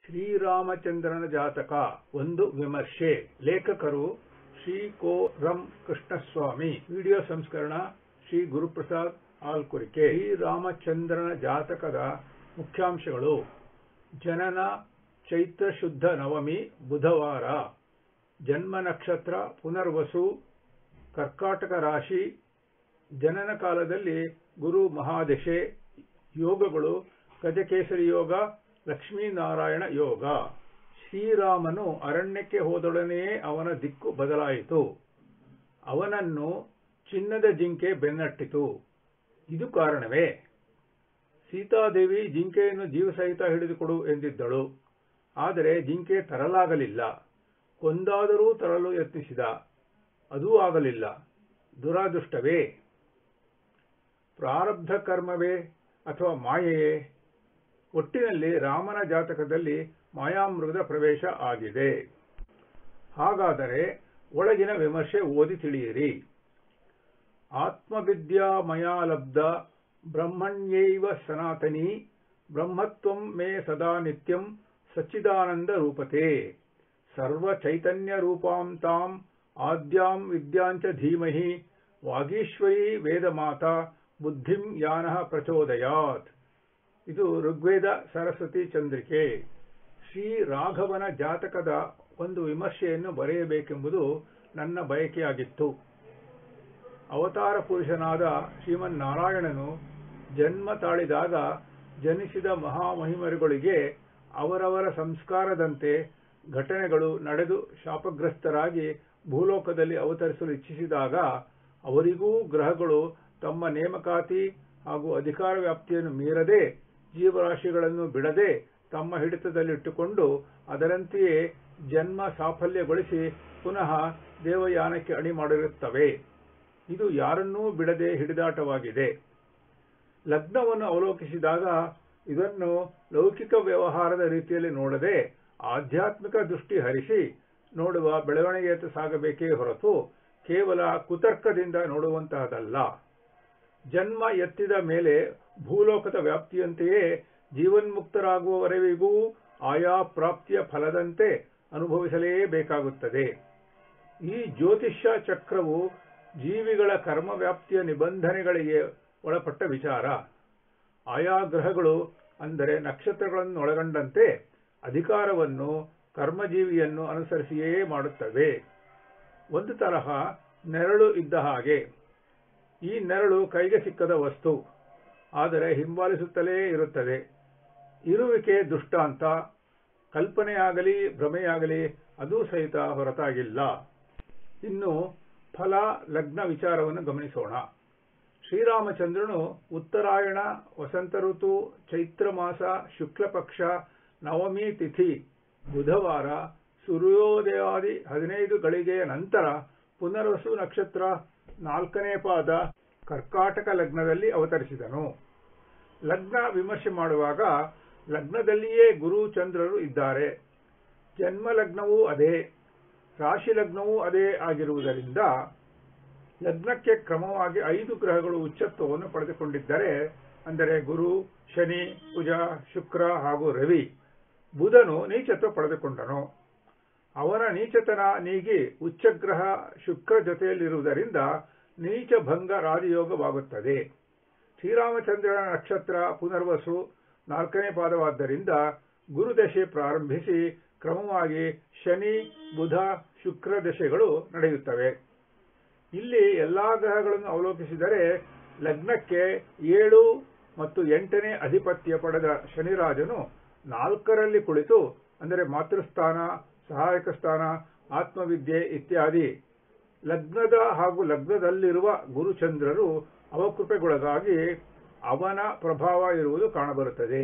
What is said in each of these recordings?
ಶ್ರೀರಾಮಚಂದ್ರನ ಜಾತಕ ಒಂದು ವಿಮರ್ಶೆ ಲೇಖಕರು ಶ್ರೀ ಕೋ ರಂ ಕೃಷ್ಣಸ್ವಾಮಿ ವಿಡಿಯೋ ಸಂಸ್ಕರಣ ಶ್ರೀ ಗುರುಪ್ರಸಾದ್ ಆಲ್ಕುರಿಕೆ ಶ್ರೀರಾಮಚಂದ್ರನ ಜಾತಕದ ಮುಖ್ಯಾಂಶಗಳು ಜನನ ಚೈತ್ರ ಶುದ್ಧ ನವಮಿ ಬುಧವಾರ ಜನ್ಮ ನಕ್ಷತ್ರ ಪುನರ್ವಸು ಕರ್ಕಾಟಕ ರಾಶಿ ಜನನ ಕಾಲದಲ್ಲಿ ಗುರು ಮಹಾದಶೆ ಯೋಗಗಳು ಗಜಕೇಸರಿ ಯೋಗ ಲಕ್ಷ್ಮೀನಾರಾಯಣ ಯೋಗ ಶ್ರೀರಾಮನು ಅರಣ್ಯಕ್ಕೆ ಹೋದೊಡನೆಯೇ ಅವನ ದಿಕ್ಕು ಬದಲಾಯಿತು ಅವನನ್ನು ಚಿನ್ನದ ಜಿಂಕೆ ಬೆನ್ನಟ್ಟಿತು ಇದು ಕಾರಣವೇ ಸೀತಾದೇವಿ ಜಿಂಕೆಯನ್ನು ಜೀವಸಹಿತ ಹಿಡಿದುಕೊಡು ಎಂದಿದ್ದಳು ಆದರೆ ಜಿಂಕೆ ತರಲಾಗಲಿಲ್ಲ ಕೊಂದಾದರೂ ತರಲು ಯತ್ನಿಸಿದ ಅದೂ ಆಗಲಿಲ್ಲ ದುರಾದೃಷ್ಟವೇ ಪ್ರಾರಬ್ಧ ಕರ್ಮವೇ ಅಥವಾ ಮಾಯೆಯೇ ಒಟ್ಟಿನಲ್ಲಿ ರಾಮನ ಜಾತಕದಲ್ಲಿ ಮಾಯಾಮೃಗದ ಪ್ರವೇಶ ಆಗಿದೆ ಹಾಗಾದರೆ ಒಳಗಿನ ವಿಮರ್ಶೆ ಓದಿ ತಿಳಿಯಿರಿ ಆತ್ಮವಿದ್ಯಾಮಯಾ ಲಬ್ಧ ಬ್ರಹ್ಮಣ್ಯೈವ ಸನಾತನಿ ಬ್ರಹ್ಮತ್ವಂ ಮೇ ಸದಾ ನಿತ್ಯಂ ಸಚ್ಚಿದಾನಂದ ರೂಪತೆ ಸರ್ವ ಚೈತನ್ಯ ರೂಪಾಂ ತಾಂ ಆದ್ಯಾಂ ವಿದ್ಯಾಂಚ ಧೀಮಹಿ ವಾಗೀಶ್ವರಿ ವೇದಮಾತಾ ಬುದ್ಧಿಂ ಯಾನಃ ಪ್ರಚೋದಯಾತ್ ಇದು ಋಗ್ವೇದ ಸರಸ್ವತಿ ಚಂದ್ರಿಕೆ ಶ್ರೀ ರಾಘವನ ಜಾತಕದ ಒಂದು ವಿಮರ್ಶೆಯನ್ನು ಬರೆಯಬೇಕೆಂಬುದು ನನ್ನ ಬಯಕೆಯಾಗಿತ್ತು ಅವತಾರ ಪುರುಷನಾದ ಶ್ರೀಮನ್ನಾರಾಯಣನು ಜನ್ಮ ತಾಳಿದಾಗ ಜನಿಸಿದ ಮಹಾಮಹಿಮರುಗಳಿಗೆ ಅವರವರ ಸಂಸ್ಕಾರದಂತೆ ಘಟನೆಗಳು ನಡೆದು ಶಾಪಗ್ರಸ್ತರಾಗಿ ಭೂಲೋಕದಲ್ಲಿ ಅವತರಿಸಲು ಇಚ್ಛಿಸಿದಾಗ ಅವರಿಗೂ ಗ್ರಹಗಳು ತಮ್ಮ ನೇಮಕಾತಿ ಹಾಗೂ ಅಧಿಕಾರ ವ್ಯಾಪ್ತಿಯನ್ನು ಮೀರದೆ ಜೀವರಾಶಿಗಳನ್ನು ಬಿಡದೆ ತಮ್ಮ ಹಿಡಿತದಲ್ಲಿಟ್ಟುಕೊಂಡು ಅದರಂತೆಯೇ ಜನ್ಮ ಸಾಫಲ್ಯಗೊಳಿಸಿ ಪುನಃ ದೇವಯಾನಕ್ಕೆ ಅಣಿ ಮಾಡಿರುತ್ತವೆ ಇದು ಯಾರನ್ನೂ ಬಿಡದೆ ಹಿಡಿದಾಟವಾಗಿದೆ ಲಗ್ನವನ್ನು ಅವಲೋಕಿಸಿದಾಗ ಇದನ್ನು ಲೌಕಿಕ ವ್ಯವಹಾರದ ರೀತಿಯಲ್ಲಿ ನೋಡದೆ ಆಧ್ಯಾತ್ಮಿಕ ದೃಷ್ಟಿ ಹರಿಸಿ ನೋಡುವ ಬೆಳವಣಿಗೆಯತ್ತ ಸಾಗಬೇಕೇ ಹೊರತು ಕೇವಲ ಕುತರ್ಕದಿಂದ ನೋಡುವಂತಹದಲ್ಲ ಜನ್ಮ ಎತ್ತಿದ ಮೇಲೆ ಭೂಲೋಕದ ವ್ಯಾಪ್ತಿಯಂತೆಯೇ ಜೀವನ್ಮುಕ್ತರಾಗುವವರೆವಿಗೂ ಆಯಾ ಪ್ರಾಪ್ತಿಯ ಫಲದಂತೆ ಅನುಭವಿಸಲೇಬೇಕಾಗುತ್ತದೆ ಈ ಜ್ಯೋತಿಷ್ಯ ಚಕ್ರವು ಜೀವಿಗಳ ಕರ್ಮ ವ್ಯಾಪ್ತಿಯ ನಿಬಂಧನೆಗಳಿಗೆ ಒಳಪಟ್ಟ ವಿಚಾರ ಆಯಾ ಗ್ರಹಗಳು ಅಂದರೆ ನಕ್ಷತ್ರಗಳನ್ನು ಒಳಗೊಂಡಂತೆ ಅಧಿಕಾರವನ್ನು ಕರ್ಮಜೀವಿಯನ್ನು ಅನುಸರಿಸಿಯೇ ಮಾಡುತ್ತವೆ ಒಂದು ತರಹ ನೆರಳು ಇದ್ದ ಹಾಗೆ ಈ ನೆರಳು ಕೈಗೆ ಸಿಕ್ಕದ ವಸ್ತು ಆದರೆ ಹಿಂಬಾಲಿಸುತ್ತಲೇ ಇರುತ್ತದೆ ಇರುವಿಕೆ ದೃಷ್ಟಾಂತ ಕಲ್ಪನೆಯಾಗಲಿ ಭ್ರಮೆಯಾಗಲಿ ಅದೂ ಸಹಿತ ಹೊರತಾಗಿಲ್ಲ ಇನ್ನು ಫಲ ಲಗ್ನ ವಿಚಾರವನ್ನು ಗಮನಿಸೋಣ ಶ್ರೀರಾಮಚಂದ್ರನು ಉತ್ತರಾಯಣ ವಸಂತ ಋತು ಚೈತ್ರ ಮಾಸ ಶುಕ್ಲ ಪಕ್ಷ ನವಮಿ ತಿಥಿ ಬುಧವಾರ ಸೂರ್ಯೋದಯಾದಿ ಹದಿನೈದು ಗಳಿಗೆಯ ನಂತರ ಪುನರ್ವಸು ನಕ್ಷತ್ರ ನಾಲ್ಕನೇ ಪಾದ ಕರ್ಕಾಟಕ ಲಗ್ನದಲ್ಲಿ ಅವತರಿಸಿದನು ಲಗ್ನ ವಿಮರ್ಶೆ ಮಾಡುವಾಗ ಲಗ್ನದಲ್ಲಿಯೇ ಗುರು ಚಂದ್ರರು ಇದ್ದಾರೆ ಜನ್ಮ ಲಗ್ನವೂ ಅದೇ ರಾಶಿ ಲಗ್ನವೂ ಅದೇ ಆಗಿರುವುದರಿಂದ ಲಗ್ನಕ್ಕೆ ಕ್ರಮವಾಗಿ ಐದು ಗ್ರಹಗಳು ಉಚ್ಚತ್ವವನ್ನು ಪಡೆದುಕೊಂಡಿದ್ದರೆ ಅಂದರೆ ಗುರು ಶನಿ ಕುಜ ಶುಕ್ರ ಹಾಗೂ ರವಿ ಬುಧನು ನೀಚತ್ವ ಪಡೆದುಕೊಂಡನು ಅವನ ನೀಚತನ ನೀಗಿ ಉಚ್ಚಗ್ರಹ ಶುಕ್ರ ಜೊತೆಯಲ್ಲಿರುವುದರಿಂದ ನೀಚ ಭಂಗ ರಾಜಯೋಗವಾಗುತ್ತದೆ ಶ್ರೀರಾಮಚಂದ್ರನ ನಕ್ಷತ್ರ ಪುನರ್ವಸು ನಾಲ್ಕನೇ ಪಾದವಾದ್ದರಿಂದ ಗುರುದಶೆ ಪ್ರಾರಂಭಿಸಿ ಕ್ರಮವಾಗಿ ಶನಿ ಬುಧ ಶುಕ್ರ ದಶೆಗಳು ನಡೆಯುತ್ತವೆ ಇಲ್ಲಿ ಎಲ್ಲಾ ಗ್ರಹಗಳನ್ನು ಅವಲೋಕಿಸಿದರೆ ಲಗ್ನಕ್ಕೆ ಏಳು ಮತ್ತು ಎಂಟನೇ ಅಧಿಪತ್ಯ ಪಡೆದ ಶನಿರಾಜನು ನಾಲ್ಕರಲ್ಲಿ ಕುಳಿತು ಅಂದರೆ ಮಾತೃಸ್ಥಾನ ಸಹಾಯಕ ಸ್ಥಾನ ಆತ್ಮವಿದ್ಯೆ ಇತ್ಯಾದಿ ಲಗ್ನದ ಹಾಗೂ ಲಗ್ನದಲ್ಲಿರುವ ಗುರುಚಂದ್ರರು ಅವಕೃಪೆಗೊಳಗಾಗಿ ಅವನ ಪ್ರಭಾವ ಇರುವುದು ಕಾಣಬರುತ್ತದೆ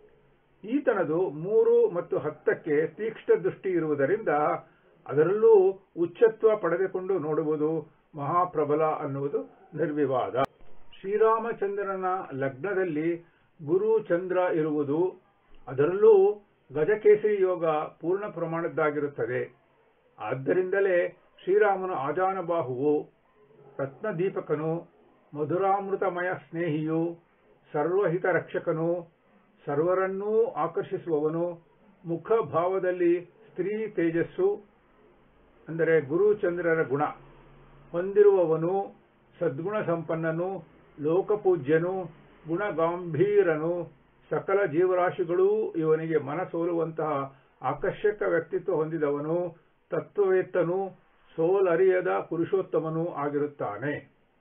ಈತನದು ಮೂರು ಮತ್ತು ಹತ್ತಕ್ಕೆ ತೀಕ್ಷ್ಣ ದೃಷ್ಟಿ ಇರುವುದರಿಂದ ಅದರಲ್ಲೂ ಉಚ್ಚತ್ವ ಪಡೆದುಕೊಂಡು ನೋಡುವುದು ಮಹಾಪ್ರಬಲ ಅನ್ನುವುದು ನಿರ್ವಿವಾದ ಶ್ರೀರಾಮಚಂದ್ರನ ಲಗ್ನದಲ್ಲಿ ಗುರು ಚಂದ್ರ ಇರುವುದು ಅದರಲ್ಲೂ ಗಜಕೇಸರಿ ಯೋಗ ಪೂರ್ಣ ಪ್ರಮಾಣದ್ದಾಗಿರುತ್ತದೆ ಆದ್ದರಿಂದಲೇ ಶ್ರೀರಾಮನ ಆಜಾನಬಾಹುವು ರತ್ನದೀಪಕನು ಮಧುರಾಮೃತಮಯ ಸ್ನೇಹಿಯು ಸರ್ವಹಿತ ರಕ್ಷಕನು ಸರ್ವರನ್ನೂ ಆಕರ್ಷಿಸುವವನು ಮುಖ ಭಾವದಲ್ಲಿ ಸ್ತ್ರೀ ತೇಜಸ್ಸು ಅಂದರೆ ಗುರು ಚಂದ್ರರ ಗುಣ ಹೊಂದಿರುವವನು ಸದ್ಗುಣ ಸಂಪನ್ನನು ಲೋಕಪೂಜ್ಯನು ಗುಣಗಾಂಭೀರನು ಸಕಲ ಜೀವರಾಶಿಗಳೂ ಇವನಿಗೆ ಮನಸೋಲುವಂತಹ ಆಕರ್ಷಕ ವ್ಯಕ್ತಿತ್ವ ಹೊಂದಿದವನು ತತ್ವವೇತ್ತನು ಸೋಲರಿಯದ ಪುರುಷೋತ್ತಮನೂ ಆಗಿರುತ್ತಾನೆ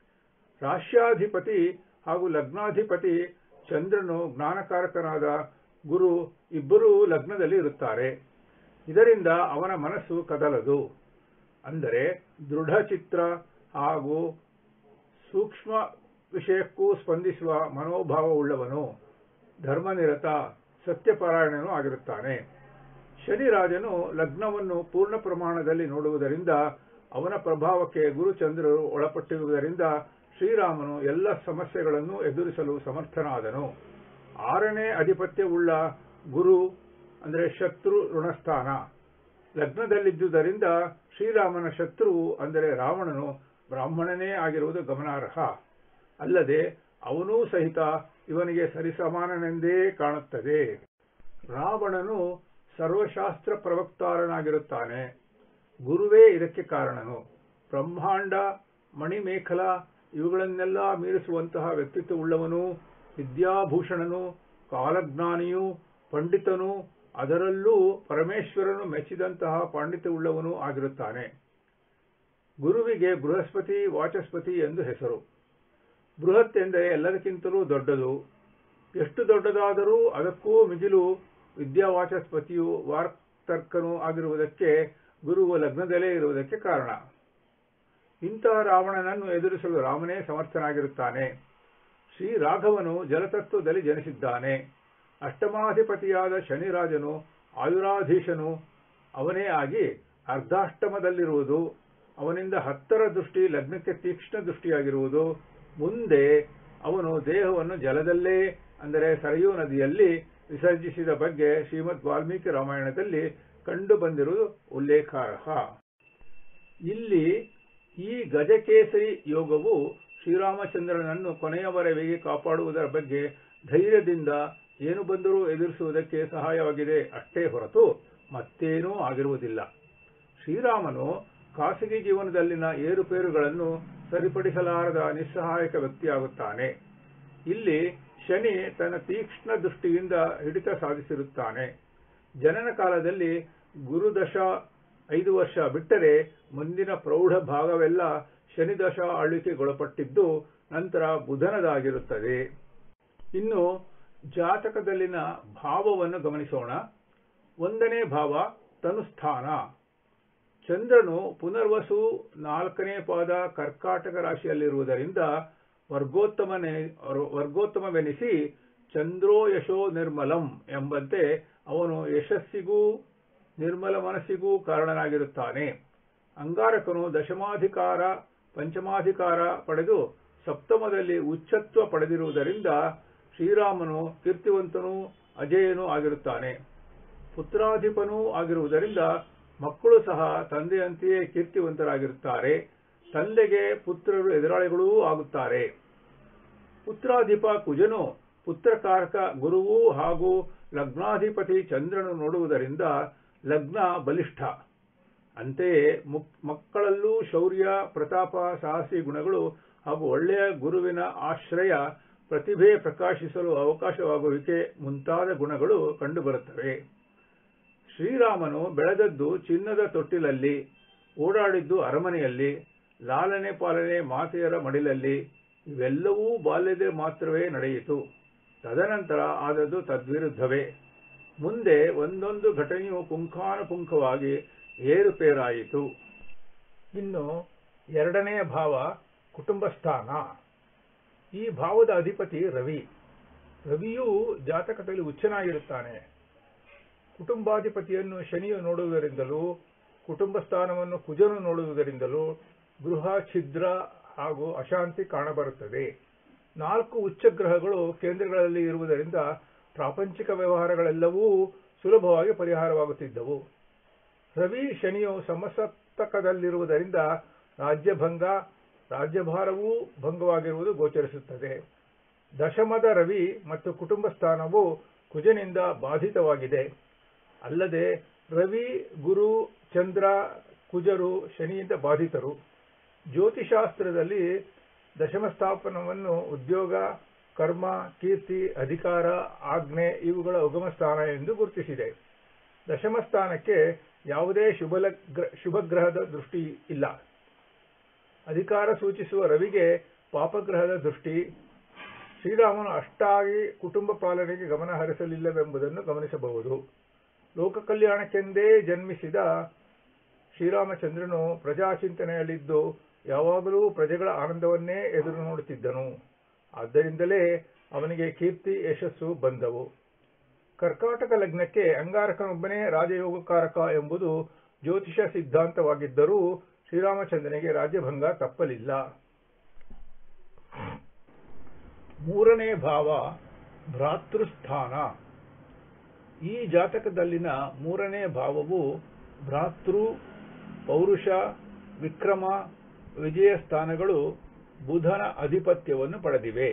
ರಾಶ್ಯಾಧಿಪತಿ ಹಾಗೂ ಲಗ್ನಾಧಿಪತಿ ಚಂದ್ರನು ಜ್ಞಾನಕಾರಕನಾದ ಗುರು ಇಬ್ಬರೂ ಲಗ್ನದಲ್ಲಿ ಇರುತ್ತಾರೆ ಇದರಿಂದ ಅವನ ಮನಸ್ಸು ಕದಲದು ಅಂದರೆ ದೃಢಚಿತ್ರ ಹಾಗೂ ಸೂಕ್ಷ್ಮ ವಿಷಯಕ್ಕೂ ಸ್ಪಂದಿಸುವ ಮನೋಭಾವವುಳ್ಳವನು ಧರ್ಮನಿರತ ಸತ್ಯಪಾರಾಯಣನೂ ಆಗಿರುತ್ತಾನೆ ಶನಿರಾಜನು ಲಗ್ನವನ್ನು ಪೂರ್ಣ ಪ್ರಮಾಣದಲ್ಲಿ ನೋಡುವುದರಿಂದ ಅವನ ಪ್ರಭಾವಕ್ಕೆ ಗುರುಚಂದ್ರರು ಒಳಪಟ್ಟಿರುವುದರಿಂದ ಶ್ರೀರಾಮನು ಎಲ್ಲ ಸಮಸ್ಯೆಗಳನ್ನು ಎದುರಿಸಲು ಸಮರ್ಥನಾದನು ಆರನೇ ಅಧಿಪತ್ಯವುಳ್ಳ ಗುರು ಅಂದರೆ ಶತ್ರು ಋಣಸ್ಥಾನ ಲಗ್ನದಲ್ಲಿದ್ದುದರಿಂದ ಶ್ರೀರಾಮನ ಶತ್ರುವು ಅಂದರೆ ರಾವಣನು ಬ್ರಾಹ್ಮಣನೇ ಆಗಿರುವುದು ಗಮನಾರ್ಹ ಅಲ್ಲದೆ ಅವನೂ ಸಹಿತ ಇವನಿಗೆ ಸರಿಸಮಾನನೆಂದೇ ಕಾಣುತ್ತದೆ ರಾವಣನು ಸರ್ವಶಾಸ್ತ್ರ ಪ್ರವಕ್ತಾರನಾಗಿರುತ್ತಾನೆ ಗುರುವೇ ಇದಕ್ಕೆ ಕಾರಣನು ಬ್ರಹ್ಮಾಂಡ ಮಣಿಮೇಖಲ ಇವುಗಳನ್ನೆಲ್ಲ ಮೀರಿಸುವಂತಹ ವ್ಯಕ್ತಿತ್ವವುಳ್ಳವನು ವಿದ್ಯಾಭೂಷಣನು ಕಾಲಜ್ಞಾನಿಯೂ ಪಂಡಿತನು ಅದರಲ್ಲೂ ಪರಮೇಶ್ವರನು ಮೆಚ್ಚಿದಂತಹ ಪಾಂಡಿತ್ಯವುಳ್ಳವನೂ ಆಗಿರುತ್ತಾನೆ ಗುರುವಿಗೆ ಬೃಹಸ್ಪತಿ ವಾಚಸ್ಪತಿ ಎಂದು ಹೆಸರು ಬೃಹತ್ ಎಂದರೆ ಎಲ್ಲದಕ್ಕಿಂತಲೂ ದೊಡ್ಡದು ಎಷ್ಟು ದೊಡ್ಡದಾದರೂ ಅದಕ್ಕೂ ಮಿಗಿಲು ವಿದ್ಯಾವಾಚಸ್ಪತಿಯು ವಾರ್ತರ್ಕನೂ ಆಗಿರುವುದಕ್ಕೆ ಗುರುವು ಲಗ್ನದಲ್ಲೇ ಇರುವುದಕ್ಕೆ ಕಾರಣ ಇಂತಹ ರಾವಣನನ್ನು ಎದುರಿಸಲು ರಾಮನೇ ಸಮರ್ಥನಾಗಿರುತ್ತಾನೆ ಶ್ರೀ ರಾಘವನು ಜಲತತ್ವದಲ್ಲಿ ಜನಿಸಿದ್ದಾನೆ ಅಷ್ಟಮಾಧಿಪತಿಯಾದ ಶನಿರಾಜನು ಆಯುರಾಧೀಶನು ಅವನೇ ಆಗಿ ಅರ್ಧಾಷ್ಟಮದಲ್ಲಿರುವುದು ಅವನಿಂದ ಹತ್ತರ ದೃಷ್ಟಿ ಲಗ್ನಕ್ಕೆ ತೀಕ್ಷ್ಣ ದೃಷ್ಟಿಯಾಗಿರುವುದು ಮುಂದೆ ಅವನು ದೇಹವನ್ನು ಜಲದಲ್ಲೇ ಅಂದರೆ ಸರಯೂ ನದಿಯಲ್ಲಿ ವಿಸರ್ಜಿಸಿದ ಬಗ್ಗೆ ಶ್ರೀಮದ್ ವಾಲ್ಮೀಕಿ ರಾಮಾಯಣದಲ್ಲಿ ಕಂಡು ಬಂದಿರುವುದು ಉಲ್ಲೇಖಾರ್ಹ ಇಲ್ಲಿ ಈ ಗಜಕೇಸರಿ ಯೋಗವು ಶ್ರೀರಾಮಚಂದ್ರನನ್ನು ಕೊನೆಯವರೆಗೆ ಕಾಪಾಡುವುದರ ಬಗ್ಗೆ ಧೈರ್ಯದಿಂದ ಏನು ಬಂದರೂ ಎದುರಿಸುವುದಕ್ಕೆ ಸಹಾಯವಾಗಿದೆ ಅಷ್ಟೇ ಹೊರತು ಮತ್ತೇನೂ ಆಗಿರುವುದಿಲ್ಲ ಶ್ರೀರಾಮನು ಖಾಸಗಿ ಜೀವನದಲ್ಲಿನ ಏರುಪೇರುಗಳನ್ನು ಸರಿಪಡಿಸಲಾರದ ನಿಸ್ಸಹಾಯಕ ವ್ಯಕ್ತಿಯಾಗುತ್ತಾನೆ ಇಲ್ಲಿ ಶನಿ ತನ್ನ ತೀಕ್ಷ್ಣ ದೃಷ್ಟಿಯಿಂದ ಹಿಡಿತ ಸಾಧಿಸಿರುತ್ತಾನೆ ಜನನ ಕಾಲದಲ್ಲಿ ಗುರುದಶ ಐದು ವರ್ಷ ಬಿಟ್ಟರೆ ಮುಂದಿನ ಪ್ರೌಢ ಭಾಗವೆಲ್ಲ ಶನಿದಶ ಆಳ್ವಿಕೆಗೊಳಪಟ್ಟಿದ್ದು ನಂತರ ಬುಧನದಾಗಿರುತ್ತದೆ ಇನ್ನು ಜಾತಕದಲ್ಲಿನ ಭಾವವನ್ನು ಗಮನಿಸೋಣ ಒಂದನೇ ಭಾವ ತನುಸ್ಥಾನ ಚಂದ್ರನು ಪುನರ್ವಸು ನಾಲ್ಕನೇ ಪಾದ ಕರ್ಕಾಟಕ ರಾಶಿಯಲ್ಲಿರುವುದರಿಂದ ವರ್ಗೋತ್ತಮನೆ ವರ್ಗೋತ್ತಮವೆನಿಸಿ ಚಂದ್ರೋ ಯಶೋ ನಿರ್ಮಲಂ ಎಂಬಂತೆ ಅವನು ಯಶಸ್ಸಿಗೂ ನಿರ್ಮಲ ಮನಸ್ಸಿಗೂ ಕಾರಣನಾಗಿರುತ್ತಾನೆ ಅಂಗಾರಕನು ದಶಮಾಧಿಕಾರ ಪಂಚಮಾಧಿಕಾರ ಪಡೆದು ಸಪ್ತಮದಲ್ಲಿ ಉಚ್ಚತ್ವ ಪಡೆದಿರುವುದರಿಂದ ಶ್ರೀರಾಮನು ಕೀರ್ತಿವಂತನೂ ಅಜೇಯನೂ ಆಗಿರುತ್ತಾನೆ ಪುತ್ರಾಧಿಪನೂ ಆಗಿರುವುದರಿಂದ ಮಕ್ಕಳು ಸಹ ತಂದೆಯಂತೆಯೇ ಕೀರ್ತಿವಂತರಾಗಿರುತ್ತಾರೆ ತಂದೆಗೆ ಪುತ್ರರು ಎದುರಾಳಿಗಳೂ ಆಗುತ್ತಾರೆ ಪುತ್ರಾಧಿಪ ಕುಜನು ಪುತ್ರಕಾರಕ ಗುರುವು ಹಾಗೂ ಲಗ್ನಾಧಿಪತಿ ಚಂದ್ರನು ನೋಡುವುದರಿಂದ ಲಗ್ನ ಬಲಿಷ್ಠ ಅಂತೆಯೇ ಮಕ್ಕಳಲ್ಲೂ ಶೌರ್ಯ ಪ್ರತಾಪ ಸಾಹಸಿ ಗುಣಗಳು ಹಾಗೂ ಒಳ್ಳೆಯ ಗುರುವಿನ ಆಶ್ರಯ ಪ್ರತಿಭೆ ಪ್ರಕಾಶಿಸಲು ಅವಕಾಶವಾಗುವಿಕೆ ಮುಂತಾದ ಗುಣಗಳು ಕಂಡುಬರುತ್ತವೆ ಶ್ರೀರಾಮನು ಬೆಳೆದದ್ದು ಚಿನ್ನದ ತೊಟ್ಟಿಲಲ್ಲಿ ಓಡಾಡಿದ್ದು ಅರಮನೆಯಲ್ಲಿ ಲಾಲನೆ ಪಾಲನೆ ಮಾತೆಯರ ಮಡಿಲಲ್ಲಿ ಇವೆಲ್ಲವೂ ಬಾಲ್ಯದ ಮಾತ್ರವೇ ನಡೆಯಿತು ತದನಂತರ ಆದದ್ದು ತದ್ವಿರುದ್ಧವೇ ಮುಂದೆ ಒಂದೊಂದು ಘಟನೆಯು ಪುಂಖಾನುಪುಂಖವಾಗಿ ಏರುಪೇರಾಯಿತು ಇನ್ನು ಎರಡನೆಯ ಭಾವ ಕುಟುಂಬ ಸ್ಥಾನ ಈ ಭಾವದ ಅಧಿಪತಿ ರವಿ ರವಿಯೂ ಜಾತಕದಲ್ಲಿ ಉಚ್ಚನಾಗಿರುತ್ತಾನೆ ಕುಟುಂಬಾಧಿಪತಿಯನ್ನು ಶನಿಯು ನೋಡುವುದರಿಂದಲೂ ಕುಟುಂಬ ಸ್ಥಾನವನ್ನು ಕುಜನು ನೋಡುವುದರಿಂದಲೂ ಗೃಹ ಛಿದ್ರ ಹಾಗೂ ಅಶಾಂತಿ ಕಾಣಬರುತ್ತದೆ ನಾಲ್ಕು ಉಚ್ಚ ಗ್ರಹಗಳು ಕೇಂದ್ರಗಳಲ್ಲಿ ಇರುವುದರಿಂದ ಪ್ರಾಪಂಚಿಕ ವ್ಯವಹಾರಗಳೆಲ್ಲವೂ ಸುಲಭವಾಗಿ ಪರಿಹಾರವಾಗುತ್ತಿದ್ದವು ರವಿ ಶನಿಯು ಸಮಸಪ್ತಕದಲ್ಲಿರುವುದರಿಂದ ರಾಜ್ಯಭಂಗ ರಾಜ್ಯಭಾರವೂ ಭಂಗವಾಗಿರುವುದು ಗೋಚರಿಸುತ್ತದೆ ದಶಮದ ರವಿ ಮತ್ತು ಕುಟುಂಬ ಸ್ಥಾನವು ಕುಜನಿಂದ ಬಾಧಿತವಾಗಿದೆ ಅಲ್ಲದೆ ರವಿ ಗುರು ಚಂದ್ರ ಕುಜರು ಶನಿಯಿಂದ ಬಾಧಿತರು ಜ್ಯೋತಿಷಾಸ್ತ್ರದಲ್ಲಿ ದಶಮಸ್ಥಾಪನವನ್ನು ಉದ್ಯೋಗ ಕರ್ಮ ಕೀರ್ತಿ ಅಧಿಕಾರ ಆಜ್ಞೆ ಇವುಗಳ ಉಗಮ ಸ್ಥಾನ ಎಂದು ಗುರುತಿಸಿದೆ ದಶಮಸ್ಥಾನಕ್ಕೆ ಯಾವುದೇ ಶುಭಗ್ರಹದ ದೃಷ್ಟಿ ಇಲ್ಲ ಅಧಿಕಾರ ಸೂಚಿಸುವ ರವಿಗೆ ಪಾಪಗ್ರಹದ ದೃಷ್ಟಿ ಶ್ರೀರಾಮನು ಅಷ್ಟಾಗಿ ಕುಟುಂಬ ಪಾಲನೆಗೆ ಗಮನ ಹರಿಸಲಿಲ್ಲವೆಂಬುದನ್ನು ಗಮನಿಸಬಹುದು ಲೋಕ ಕಲ್ಯಾಣಕ್ಕೆಂದೇ ಜನ್ಮಿಸಿದ ಶ್ರೀರಾಮಚಂದ್ರನು ಪ್ರಜಾಚಿಂತನೆಯಲ್ಲಿದ್ದು ಯಾವಾಗಲೂ ಪ್ರಜೆಗಳ ಆನಂದವನ್ನೇ ಎದುರು ನೋಡುತ್ತಿದ್ದನು ಆದ್ದರಿಂದಲೇ ಅವನಿಗೆ ಕೀರ್ತಿ ಯಶಸ್ಸು ಬಂದವು ಕರ್ಕಾಟಕ ಲಗ್ನಕ್ಕೆ ಅಂಗಾರಕನೊಬ್ಬನೇ ರಾಜಯೋಗಕಾರಕ ಎಂಬುದು ಜ್ಯೋತಿಷ ಸಿದ್ಧಾಂತವಾಗಿದ್ದರೂ ಶ್ರೀರಾಮಚಂದ್ರನಿಗೆ ರಾಜ್ಯಭಂಗ ತಪ್ಪಲಿಲ್ಲ ಮೂರನೇ ಭಾವ ಭ್ರಾತೃಸ್ಥಾನ ಈ ಜಾತಕದಲ್ಲಿನ ಮೂರನೇ ಭಾವವು ಭ್ರಾತೃ ಪೌರುಷ ವಿಕ್ರಮ ವಿಜಯ ಸ್ಥಾನಗಳು ಬುಧನ ಅಧಿಪತ್ಯವನ್ನು ಪಡೆದಿವೆ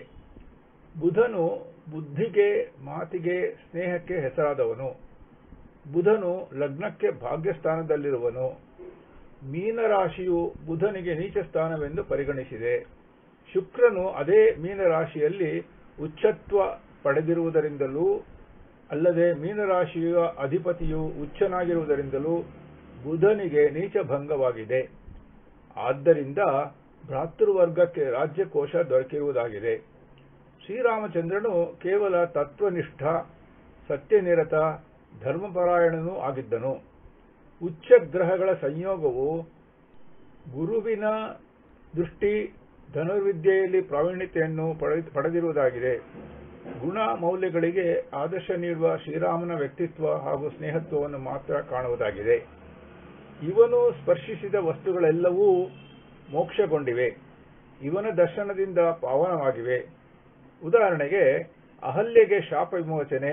ಬುಧನು ಬುದ್ಧಿಗೆ ಮಾತಿಗೆ ಸ್ನೇಹಕ್ಕೆ ಹೆಸರಾದವನು ಬುಧನು ಲಗ್ನಕ್ಕೆ ಭಾಗ್ಯಸ್ಥಾನದಲ್ಲಿರುವನು ಮೀನರಾಶಿಯು ಬುಧನಿಗೆ ನೀಚ ಸ್ಥಾನವೆಂದು ಪರಿಗಣಿಸಿದೆ ಶುಕ್ರನು ಅದೇ ಮೀನರಾಶಿಯಲ್ಲಿ ಉಚ್ಚತ್ವ ಪಡೆದಿರುವುದರಿಂದಲೂ ಅಲ್ಲದೆ ಮೀನರಾಶಿಯ ಅಧಿಪತಿಯು ಉಚ್ಚನಾಗಿರುವುದರಿಂದಲೂ ಬುಧನಿಗೆ ನೀಚ ಭಂಗವಾಗಿದೆ ಆದ್ದರಿಂದ ಭ್ರಾತೃವರ್ಗಕ್ಕೆ ರಾಜ್ಯಕೋಶ ದೊರಕಿರುವುದಾಗಿದೆ ಶ್ರೀರಾಮಚಂದ್ರನು ಕೇವಲ ತತ್ವನಿಷ್ಠ ಸತ್ಯನಿರತ ಧರ್ಮಪರಾಯಣನೂ ಆಗಿದ್ದನು ಉಚ್ಚ ಗ್ರಹಗಳ ಸಂಯೋಗವು ಗುರುವಿನ ದೃಷ್ಟಿ ಧನುರ್ವಿದ್ಯೆಯಲ್ಲಿ ಪ್ರಾವೀಣ್ಯತೆಯನ್ನು ಪಡೆದಿರುವುದಾಗಿದೆ ಗುಣ ಮೌಲ್ಯಗಳಿಗೆ ಆದರ್ಶ ನೀಡುವ ಶ್ರೀರಾಮನ ವ್ಯಕ್ತಿತ್ವ ಹಾಗೂ ಸ್ನೇಹತ್ವವನ್ನು ಮಾತ್ರ ಕಾಣುವುದಾಗಿದೆ ಇವನು ಸ್ಪರ್ಶಿಸಿದ ವಸ್ತುಗಳೆಲ್ಲವೂ ಮೋಕ್ಷಗೊಂಡಿವೆ ಇವನ ದರ್ಶನದಿಂದ ಪಾವನವಾಗಿವೆ ಉದಾಹರಣೆಗೆ ಅಹಲ್ಯೆಗೆ ಶಾಪ ವಿಮೋಚನೆ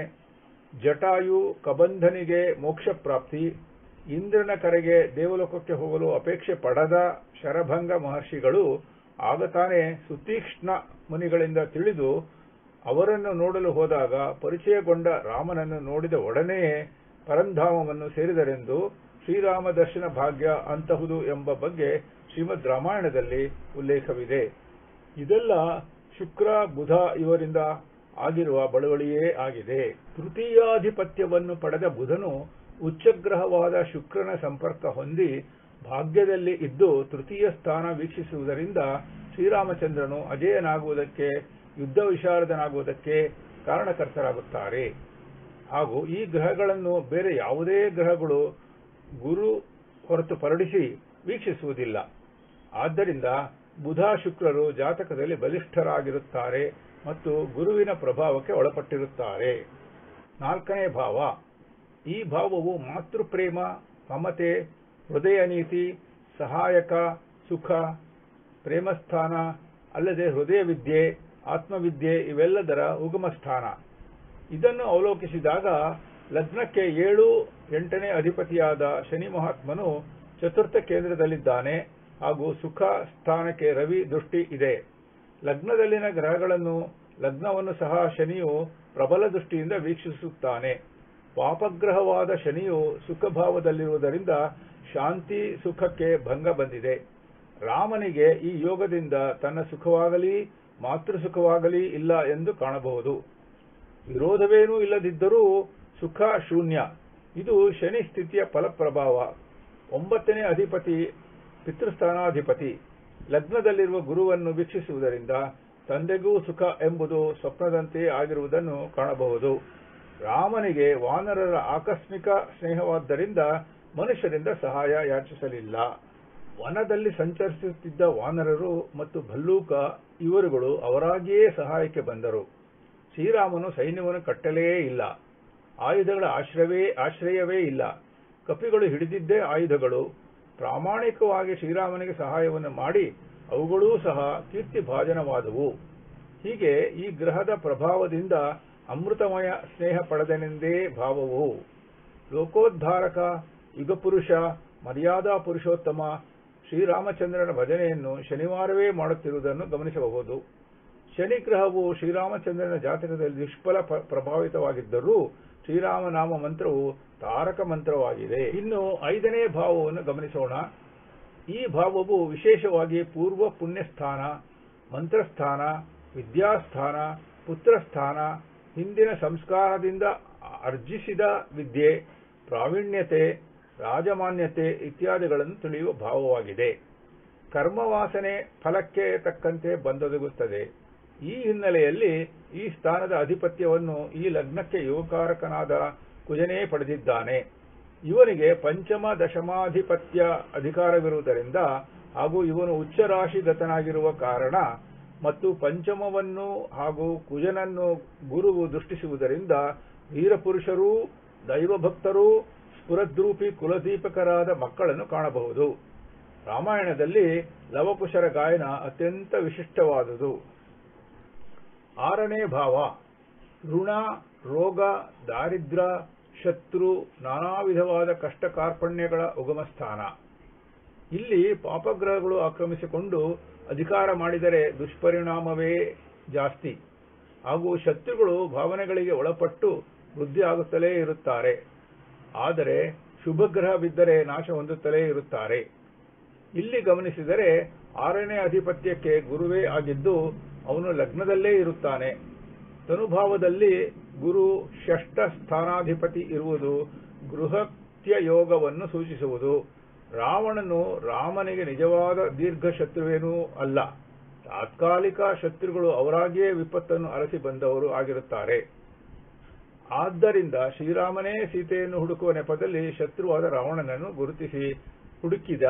ಜಟಾಯು ಕಬಂಧನಿಗೆ ಮೋಕ್ಷ ಪ್ರಾಪ್ತಿ ಇಂದ್ರನ ಕರೆಗೆ ದೇವಲೋಕಕ್ಕೆ ಹೋಗಲು ಅಪೇಕ್ಷೆ ಪಡದ ಶರಭಂಗ ಮಹರ್ಷಿಗಳು ಆಗ ತಾನೇ ಸುತೀಕ್ಷ್ಣ ಮುನಿಗಳಿಂದ ತಿಳಿದು ಅವರನ್ನು ನೋಡಲು ಹೋದಾಗ ಪರಿಚಯಗೊಂಡ ರಾಮನನ್ನು ನೋಡಿದ ಒಡನೆಯೇ ಪರಂಧಾಮವನ್ನು ಸೇರಿದರೆಂದು ಶ್ರೀರಾಮ ದರ್ಶನ ಭಾಗ್ಯ ಅಂತಹುದು ಎಂಬ ಬಗ್ಗೆ ಶ್ರೀಮದ್ ರಾಮಾಯಣದಲ್ಲಿ ಉಲ್ಲೇಖವಿದೆ ಇದೆಲ್ಲ ಶುಕ್ರ ಬುಧ ಇವರಿಂದ ಆಗಿರುವ ಬಳುವಳಿಯೇ ಆಗಿದೆ ತೃತೀಯಾಧಿಪತ್ಯವನ್ನು ಪಡೆದ ಬುಧನು ಉಚ್ಚಗ್ರಹವಾದ ಶುಕ್ರನ ಸಂಪರ್ಕ ಹೊಂದಿ ಭಾಗ್ಯದಲ್ಲಿ ಇದ್ದು ತೃತೀಯ ಸ್ಥಾನ ವೀಕ್ಷಿಸುವುದರಿಂದ ಶ್ರೀರಾಮಚಂದ್ರನು ಅಜೇಯನಾಗುವುದಕ್ಕೆ ಯುದ್ಧ ವಿಶಾರದನಾಗುವುದಕ್ಕೆ ಕಾರಣಕರ್ತರಾಗುತ್ತಾರೆ ಹಾಗೂ ಈ ಗ್ರಹಗಳನ್ನು ಬೇರೆ ಯಾವುದೇ ಗ್ರಹಗಳು ಗುರು ಹೊರತುಪಡಿಸಿ ವೀಕ್ಷಿಸುವುದಿಲ್ಲ ಆದ್ದರಿಂದ ಬುಧ ಶುಕ್ರರು ಜಾತಕದಲ್ಲಿ ಬಲಿಷ್ಠರಾಗಿರುತ್ತಾರೆ ಮತ್ತು ಗುರುವಿನ ಪ್ರಭಾವಕ್ಕೆ ಒಳಪಟ್ಟಿರುತ್ತಾರೆ ನಾಲ್ಕನೇ ಭಾವ ಈ ಭಾವವು ಮಾತೃಪ್ರೇಮ ಮಮತೆ ಹೃದಯ ನೀತಿ ಸಹಾಯಕ ಸುಖ ಪ್ರೇಮಸ್ಥಾನ ಅಲ್ಲದೆ ಹೃದಯ ವಿದ್ಯೆ ಆತ್ಮವಿದ್ಯೆ ಇವೆಲ್ಲದರ ಉಗಮ ಸ್ಥಾನ ಇದನ್ನು ಅವಲೋಕಿಸಿದಾಗ ಲಗ್ನಕ್ಕೆ ಏಳು ಎಂಟನೇ ಅಧಿಪತಿಯಾದ ಶನಿ ಮಹಾತ್ಮನು ಚತುರ್ಥ ಕೇಂದ್ರದಲ್ಲಿದ್ದಾನೆ ಹಾಗೂ ಸುಖ ಸ್ಥಾನಕ್ಕೆ ರವಿ ದೃಷ್ಟಿ ಇದೆ ಲಗ್ನದಲ್ಲಿನ ಗ್ರಹಗಳನ್ನು ಲಗ್ನವನ್ನು ಸಹ ಶನಿಯು ಪ್ರಬಲ ದೃಷ್ಟಿಯಿಂದ ವೀಕ್ಷಿಸುತ್ತಾನೆ ಪಾಪಗ್ರಹವಾದ ಶನಿಯು ಸುಖಭಾವದಲ್ಲಿರುವುದರಿಂದ ಶಾಂತಿ ಸುಖಕ್ಕೆ ಭಂಗ ಬಂದಿದೆ ರಾಮನಿಗೆ ಈ ಯೋಗದಿಂದ ತನ್ನ ಸುಖವಾಗಲಿ ಮಾತೃ ಸುಖವಾಗಲಿ ಇಲ್ಲ ಎಂದು ಕಾಣಬಹುದು ವಿರೋಧವೇನೂ ಇಲ್ಲದಿದ್ದರೂ ಸುಖ ಶೂನ್ಯ ಇದು ಶನಿ ಸ್ಥಿತಿಯ ಫಲಪ್ರಭಾವ ಒಂಬತ್ತನೇ ಅಧಿಪತಿ ಪಿತೃಸ್ಥಾನಾಧಿಪತಿ ಲಗ್ನದಲ್ಲಿರುವ ಗುರುವನ್ನು ವೀಕ್ಷಿಸುವುದರಿಂದ ತಂದೆಗೂ ಸುಖ ಎಂಬುದು ಸ್ವಪ್ನದಂತೆ ಆಗಿರುವುದನ್ನು ಕಾಣಬಹುದು ರಾಮನಿಗೆ ವಾನರರ ಆಕಸ್ಮಿಕ ಸ್ನೇಹವಾದ್ದರಿಂದ ಮನುಷ್ಯರಿಂದ ಸಹಾಯ ಯಾಚಿಸಲಿಲ್ಲ ವನದಲ್ಲಿ ಸಂಚರಿಸುತ್ತಿದ್ದ ವಾನರರು ಮತ್ತು ಭಲ್ಲೂಕ ಇವರುಗಳು ಅವರಾಗಿಯೇ ಸಹಾಯಕ್ಕೆ ಬಂದರು ಶ್ರೀರಾಮನು ಸೈನ್ಯವನ್ನು ಕಟ್ಟಲೇ ಇಲ್ಲ ಆಯುಧಗಳ ಆಶ್ರಯವೇ ಆಶ್ರಯವೇ ಇಲ್ಲ ಕಪಿಗಳು ಹಿಡಿದಿದ್ದೇ ಆಯುಧಗಳು ಪ್ರಾಮಾಣಿಕವಾಗಿ ಶ್ರೀರಾಮನಿಗೆ ಸಹಾಯವನ್ನು ಮಾಡಿ ಅವುಗಳೂ ಸಹ ಕೀರ್ತಿ ಭಾಜನವಾದವು ಹೀಗೆ ಈ ಗ್ರಹದ ಪ್ರಭಾವದಿಂದ ಅಮೃತಮಯ ಸ್ನೇಹ ಪಡೆದನೆಂದೇ ಭಾವವು ಲೋಕೋದ್ಧಾರಕ ಯುಗಪುರುಷ ಮರ್ಯಾದಾ ಪುರುಷೋತ್ತಮ ಶ್ರೀರಾಮಚಂದ್ರನ ಭಜನೆಯನ್ನು ಶನಿವಾರವೇ ಮಾಡುತ್ತಿರುವುದನ್ನು ಗಮನಿಸಬಹುದು ಶನಿ ಗ್ರಹವು ಶ್ರೀರಾಮಚಂದ್ರನ ಜಾತಕದಲ್ಲಿ ನಿಷ್ಫಲ ಪ್ರಭಾವಿತವಾಗಿದ್ದರೂ ಶ್ರೀರಾಮನಾಮ ಮಂತ್ರವು ತಾರಕ ಮಂತ್ರವಾಗಿದೆ ಇನ್ನು ಐದನೇ ಭಾವವನ್ನು ಗಮನಿಸೋಣ ಈ ಭಾವವು ವಿಶೇಷವಾಗಿ ಪೂರ್ವ ಪುಣ್ಯಸ್ಥಾನ ಮಂತ್ರಸ್ಥಾನ ವಿದ್ಯಾಸ್ಥಾನ ಪುತ್ರಸ್ಥಾನ ಹಿಂದಿನ ಸಂಸ್ಕಾರದಿಂದ ಅರ್ಜಿಸಿದ ವಿದ್ಯೆ ಪ್ರಾವೀಣ್ಯತೆ ರಾಜಮಾನ್ಯತೆ ಇತ್ಯಾದಿಗಳನ್ನು ತಿಳಿಯುವ ಭಾವವಾಗಿದೆ ಕರ್ಮವಾಸನೆ ಫಲಕ್ಕೆ ತಕ್ಕಂತೆ ಬಂದೊದಗುತ್ತದೆ ಈ ಹಿನ್ನೆಲೆಯಲ್ಲಿ ಈ ಸ್ಥಾನದ ಅಧಿಪತ್ಯವನ್ನು ಈ ಲಗ್ನಕ್ಕೆ ಯುವಕಾರಕನಾದ ಕುಜನೇ ಪಡೆದಿದ್ದಾನೆ ಇವನಿಗೆ ಪಂಚಮ ದಶಮಾಧಿಪತ್ಯ ಅಧಿಕಾರವಿರುವುದರಿಂದ ಹಾಗೂ ಇವನು ಉಚ್ಚರಾಶಿಗತನಾಗಿರುವ ಕಾರಣ ಮತ್ತು ಪಂಚಮವನ್ನು ಹಾಗೂ ಕುಜನನ್ನು ಗುರುವು ದೃಷ್ಟಿಸುವುದರಿಂದ ವೀರಪುರುಷರೂ ದೈವಭಕ್ತರೂ ಸ್ಫುರದ್ರೂಪಿ ಕುಲದೀಪಕರಾದ ಮಕ್ಕಳನ್ನು ಕಾಣಬಹುದು ರಾಮಾಯಣದಲ್ಲಿ ಲವಕುಶರ ಗಾಯನ ಅತ್ಯಂತ ವಿಶಿಷ್ಟವಾದುದು ಆರನೇ ಭಾವ ಋಣ ರೋಗ ದಾರಿದ್ರ್ಯ ಶತ್ರು ನಾನಾ ವಿಧವಾದ ಕಷ್ಟ ಕಾರ್ಪಣ್ಯಗಳ ಉಗಮಸ್ಥಾನ ಇಲ್ಲಿ ಪಾಪಗ್ರಹಗಳು ಆಕ್ರಮಿಸಿಕೊಂಡು ಅಧಿಕಾರ ಮಾಡಿದರೆ ದುಷ್ಪರಿಣಾಮವೇ ಜಾಸ್ತಿ ಹಾಗೂ ಶತ್ರುಗಳು ಭಾವನೆಗಳಿಗೆ ಒಳಪಟ್ಟು ವೃದ್ಧಿ ಆಗುತ್ತಲೇ ಇರುತ್ತಾರೆ ಆದರೆ ಶುಭಗ್ರಹ ಬಿದ್ದರೆ ನಾಶ ಹೊಂದುತ್ತಲೇ ಇರುತ್ತಾರೆ ಇಲ್ಲಿ ಗಮನಿಸಿದರೆ ಆರನೇ ಅಧಿಪತ್ಯಕ್ಕೆ ಗುರುವೇ ಆಗಿದ್ದು ಅವನು ಲಗ್ನದಲ್ಲೇ ಇರುತ್ತಾನೆ ತನುಭಾವದಲ್ಲಿ ಗುರು ಷಷ್ಠ ಸ್ಥಾನಾಧಿಪತಿ ಇರುವುದು ಗೃಹತ್ಯ ಯೋಗವನ್ನು ಸೂಚಿಸುವುದು ರಾವಣನು ರಾಮನಿಗೆ ನಿಜವಾದ ದೀರ್ಘ ಶತ್ರುವೇನೂ ಅಲ್ಲ ತಾತ್ಕಾಲಿಕ ಶತ್ರುಗಳು ಅವರಾಗಿಯೇ ವಿಪತ್ತನ್ನು ಅರಸಿ ಬಂದವರು ಆಗಿರುತ್ತಾರೆ ಆದ್ದರಿಂದ ಶ್ರೀರಾಮನೇ ಸೀತೆಯನ್ನು ಹುಡುಕುವ ನೆಪದಲ್ಲಿ ಶತ್ರುವಾದ ರಾವಣನನ್ನು ಗುರುತಿಸಿ ಹುಡುಕಿದ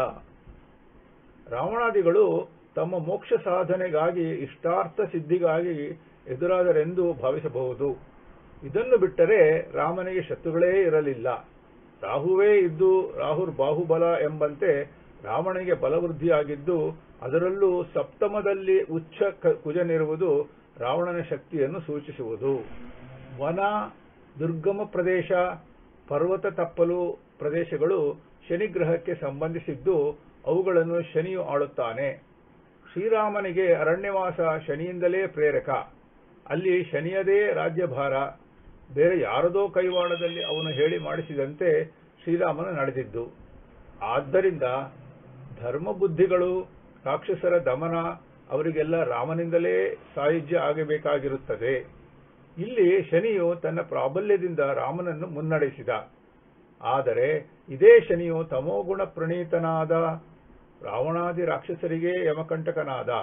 ರಾವಣಾದಿಗಳು ತಮ್ಮ ಮೋಕ್ಷ ಸಾಧನೆಗಾಗಿ ಇಷ್ಟಾರ್ಥ ಸಿದ್ಧಿಗಾಗಿ ಎದುರಾದರೆಂದು ಭಾವಿಸಬಹುದು ಇದನ್ನು ಬಿಟ್ಟರೆ ರಾಮನಿಗೆ ಶತ್ರುಗಳೇ ಇರಲಿಲ್ಲ ರಾಹುವೇ ಇದ್ದು ರಾಹುರ್ ಬಾಹುಬಲ ಎಂಬಂತೆ ರಾವಣನಿಗೆ ಬಲವೃದ್ಧಿಯಾಗಿದ್ದು ಅದರಲ್ಲೂ ಸಪ್ತಮದಲ್ಲಿ ಉಚ್ಚ ಕುಜನಿರುವುದು ರಾವಣನ ಶಕ್ತಿಯನ್ನು ಸೂಚಿಸುವುದು ವನ ದುರ್ಗಮ ಪ್ರದೇಶ ಪರ್ವತ ತಪ್ಪಲು ಪ್ರದೇಶಗಳು ಶನಿಗ್ರಹಕ್ಕೆ ಸಂಬಂಧಿಸಿದ್ದು ಅವುಗಳನ್ನು ಶನಿಯು ಆಳುತ್ತಾನೆ ಶ್ರೀರಾಮನಿಗೆ ಅರಣ್ಯವಾಸ ಶನಿಯಿಂದಲೇ ಪ್ರೇರಕ ಅಲ್ಲಿ ಶನಿಯದೇ ರಾಜ್ಯಭಾರ ಬೇರೆ ಯಾರದೋ ಕೈವಾಡದಲ್ಲಿ ಅವನು ಹೇಳಿ ಮಾಡಿಸಿದಂತೆ ಶ್ರೀರಾಮನು ನಡೆದಿದ್ದು ಆದ್ದರಿಂದ ಧರ್ಮಬುದ್ಧಿಗಳು ರಾಕ್ಷಸರ ದಮನ ಅವರಿಗೆಲ್ಲ ರಾಮನಿಂದಲೇ ಸಾಯುಜ್ಯ ಆಗಬೇಕಾಗಿರುತ್ತದೆ ಇಲ್ಲಿ ಶನಿಯು ತನ್ನ ಪ್ರಾಬಲ್ಯದಿಂದ ರಾಮನನ್ನು ಮುನ್ನಡೆಸಿದ ಆದರೆ ಇದೇ ಶನಿಯು ತಮೋಗುಣ ಪ್ರಣೀತನಾದ ರಾವಣಾದಿ ರಾಕ್ಷಸರಿಗೆ ಯಮಕಂಟಕನಾದ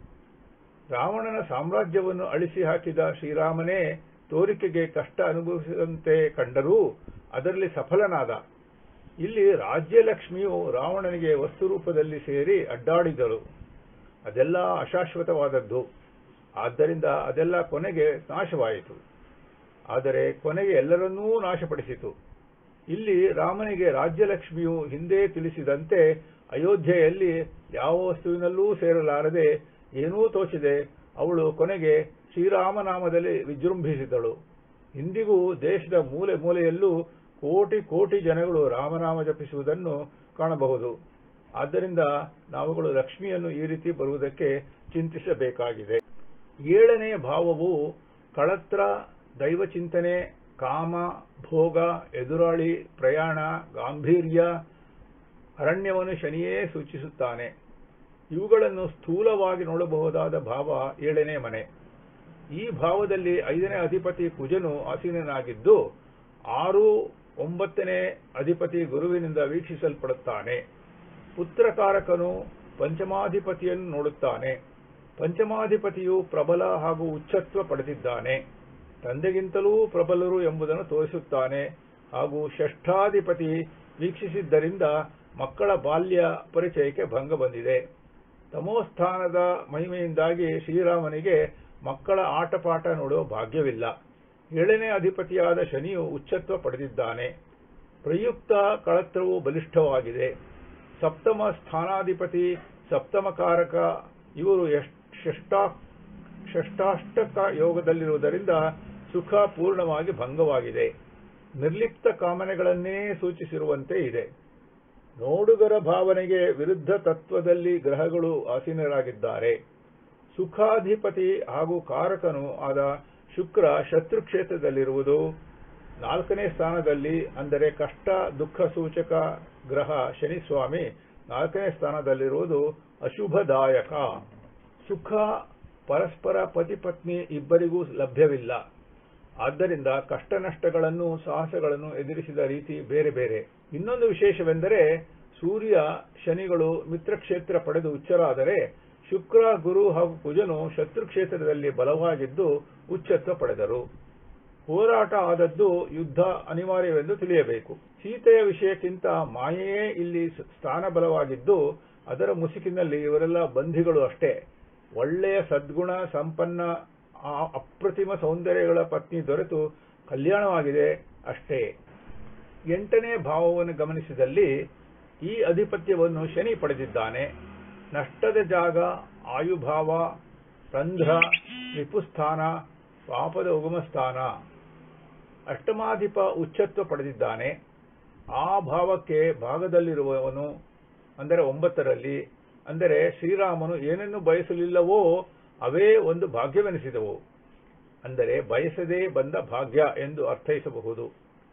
ರಾವಣನ ಸಾಮ್ರಾಜ್ಯವನ್ನು ಅಳಿಸಿ ಹಾಕಿದ ಶ್ರೀರಾಮನೇ ತೋರಿಕೆಗೆ ಕಷ್ಟ ಅನುಭವಿಸಿದಂತೆ ಕಂಡರೂ ಅದರಲ್ಲಿ ಸಫಲನಾದ ಇಲ್ಲಿ ರಾಜ್ಯಲಕ್ಷ್ಮಿಯು ರಾವಣನಿಗೆ ವಸ್ತು ರೂಪದಲ್ಲಿ ಸೇರಿ ಅಡ್ಡಾಡಿದಳು ಅದೆಲ್ಲ ಅಶಾಶ್ವತವಾದದ್ದು ಆದ್ದರಿಂದ ಅದೆಲ್ಲ ಕೊನೆಗೆ ನಾಶವಾಯಿತು ಆದರೆ ಕೊನೆಗೆ ಎಲ್ಲರನ್ನೂ ನಾಶಪಡಿಸಿತು ಇಲ್ಲಿ ರಾಮನಿಗೆ ರಾಜ್ಯಲಕ್ಷ್ಮಿಯು ಹಿಂದೆ ತಿಳಿಸಿದಂತೆ ಅಯೋಧ್ಯೆಯಲ್ಲಿ ಯಾವ ವಸ್ತುವಿನಲ್ಲೂ ಸೇರಲಾರದೆ ಏನೂ ತೋಚಿದೆ ಅವಳು ಕೊನೆಗೆ ಶ್ರೀರಾಮನಾಮದಲ್ಲಿ ವಿಜೃಂಭಿಸಿದಳು ಇಂದಿಗೂ ದೇಶದ ಮೂಲೆ ಮೂಲೆಯಲ್ಲೂ ಕೋಟಿ ಕೋಟಿ ಜನಗಳು ರಾಮನಾಮ ಜಪಿಸುವುದನ್ನು ಕಾಣಬಹುದು ಆದ್ದರಿಂದ ನಾವುಗಳು ಲಕ್ಷ್ಮಿಯನ್ನು ಈ ರೀತಿ ಬರುವುದಕ್ಕೆ ಚಿಂತಿಸಬೇಕಾಗಿದೆ ಏಳನೇ ಭಾವವು ಕಳತ್ರ ದೈವಚಿಂತನೆ ಕಾಮ ಭೋಗ ಎದುರಾಳಿ ಪ್ರಯಾಣ ಗಾಂಭೀರ್ಯ ಅರಣ್ಯವನ್ನು ಶನಿಯೇ ಸೂಚಿಸುತ್ತಾನೆ ಇವುಗಳನ್ನು ಸ್ಥೂಲವಾಗಿ ನೋಡಬಹುದಾದ ಭಾವ ಏಳನೇ ಮನೆ ಈ ಭಾವದಲ್ಲಿ ಐದನೇ ಅಧಿಪತಿ ಕುಜನು ಆಸೀನನಾಗಿದ್ದು ಆರು ಒಂಬತ್ತನೇ ಅಧಿಪತಿ ಗುರುವಿನಿಂದ ವೀಕ್ಷಿಸಲ್ಪಡುತ್ತಾನೆ ಪುತ್ರಕಾರಕನು ಪಂಚಮಾಧಿಪತಿಯನ್ನು ನೋಡುತ್ತಾನೆ ಪಂಚಮಾಧಿಪತಿಯು ಪ್ರಬಲ ಹಾಗೂ ಉಚ್ಚತ್ವ ಪಡೆದಿದ್ದಾನೆ ತಂದೆಗಿಂತಲೂ ಪ್ರಬಲರು ಎಂಬುದನ್ನು ತೋರಿಸುತ್ತಾನೆ ಹಾಗೂ ಷಷ್ಠಾಧಿಪತಿ ವೀಕ್ಷಿಸಿದ್ದರಿಂದ ಮಕ್ಕಳ ಬಾಲ್ಯ ಪರಿಚಯಕ್ಕೆ ಭಂಗ ಬಂದಿದೆ ತಮೋಸ್ಥಾನದ ಮಹಿಮೆಯಿಂದಾಗಿ ಶ್ರೀರಾಮನಿಗೆ ಮಕ್ಕಳ ಆಟಪಾಠ ನೋಡುವ ಭಾಗ್ಯವಿಲ್ಲ ಏಳನೇ ಅಧಿಪತಿಯಾದ ಶನಿಯು ಉಚ್ಚತ್ವ ಪಡೆದಿದ್ದಾನೆ ಪ್ರಯುಕ್ತ ಕಳತ್ರವು ಬಲಿಷ್ಠವಾಗಿದೆ ಸಪ್ತಮ ಸ್ಥಾನಾಧಿಪತಿ ಸಪ್ತಮಕಾರಕ ಇವರು ಷಷ್ಟಾಷ್ಟಕ ಯೋಗದಲ್ಲಿರುವುದರಿಂದ ಸುಖ ಪೂರ್ಣವಾಗಿ ಭಂಗವಾಗಿದೆ ನಿರ್ಲಿಪ್ತ ಕಾಮನೆಗಳನ್ನೇ ಸೂಚಿಸಿರುವಂತೆ ಇದೆ ನೋಡುಗರ ಭಾವನೆಗೆ ವಿರುದ್ಧ ತತ್ವದಲ್ಲಿ ಗ್ರಹಗಳು ಆಸೀನರಾಗಿದ್ದಾರೆ ಸುಖಾಧಿಪತಿ ಹಾಗೂ ಕಾರಕನು ಆದ ಶುಕ್ರ ಶತ್ರು ಕ್ಷೇತ್ರದಲ್ಲಿರುವುದು ನಾಲ್ಕನೇ ಸ್ಥಾನದಲ್ಲಿ ಅಂದರೆ ಕಷ್ಟ ದುಃಖ ಸೂಚಕ ಗ್ರಹ ಶನಿ ಸ್ವಾಮಿ ನಾಲ್ಕನೇ ಸ್ಥಾನದಲ್ಲಿರುವುದು ಅಶುಭದಾಯಕ ಸುಖ ಪರಸ್ಪರ ಪತಿ ಪತ್ನಿ ಇಬ್ಬರಿಗೂ ಲಭ್ಯವಿಲ್ಲ ಆದ್ದರಿಂದ ಕಷ್ಟ ನಷ್ಟಗಳನ್ನು ಸಾಹಸಗಳನ್ನು ಎದುರಿಸಿದ ರೀತಿ ಬೇರೆ ಬೇರೆ ಇನ್ನೊಂದು ವಿಶೇಷವೆಂದರೆ ಸೂರ್ಯ ಶನಿಗಳು ಮಿತ್ರಕ್ಷೇತ್ರ ಪಡೆದು ಉಚ್ಚರಾದರೆ ಶುಕ್ರ ಗುರು ಹಾಗೂ ಕುಜನು ಶತ್ರು ಕ್ಷೇತ್ರದಲ್ಲಿ ಬಲವಾಗಿದ್ದು ಉಚ್ಚತ್ವ ಪಡೆದರು ಹೋರಾಟ ಆದದ್ದು ಯುದ್ಧ ಅನಿವಾರ್ಯವೆಂದು ತಿಳಿಯಬೇಕು ಸೀತೆಯ ವಿಷಯಕ್ಕಿಂತ ಮಾಯೆಯೇ ಇಲ್ಲಿ ಸ್ಥಾನ ಬಲವಾಗಿದ್ದು ಅದರ ಮುಸುಕಿನಲ್ಲಿ ಇವರೆಲ್ಲ ಬಂಧಿಗಳು ಅಷ್ಟೇ ಒಳ್ಳೆಯ ಸದ್ಗುಣ ಸಂಪನ್ನ ಆ ಅಪ್ರತಿಮ ಸೌಂದರ್ಯಗಳ ಪತ್ನಿ ದೊರೆತು ಕಲ್ಯಾಣವಾಗಿದೆ ಅಷ್ಟೇ ಎಂಟನೇ ಭಾವವನ್ನು ಗಮನಿಸಿದಲ್ಲಿ ಈ ಅಧಿಪತ್ಯವನ್ನು ಶನಿ ಪಡೆದಿದ್ದಾನೆ ನಷ್ಟದ ಜಾಗ ಆಯುಭಾವ ರಂಧ್ರ ರಿಪುಸ್ಥಾನ ಪಾಪದ ಉಗಮಸ್ಥಾನ ಅಷ್ಟಮಾಧಿಪ ಉಚ್ಚತ್ವ ಪಡೆದಿದ್ದಾನೆ ಆ ಭಾವಕ್ಕೆ ಭಾಗದಲ್ಲಿರುವವನು ಅಂದರೆ ಒಂಬತ್ತರಲ್ಲಿ ಅಂದರೆ ಶ್ರೀರಾಮನು ಏನನ್ನು ಬಯಸಲಿಲ್ಲವೋ ಅವೇ ಒಂದು ಭಾಗ್ಯವೆನಿಸಿದವು ಅಂದರೆ ಬಯಸದೇ ಬಂದ ಭಾಗ್ಯ ಎಂದು ಅರ್ಥೈಸಬಹುದು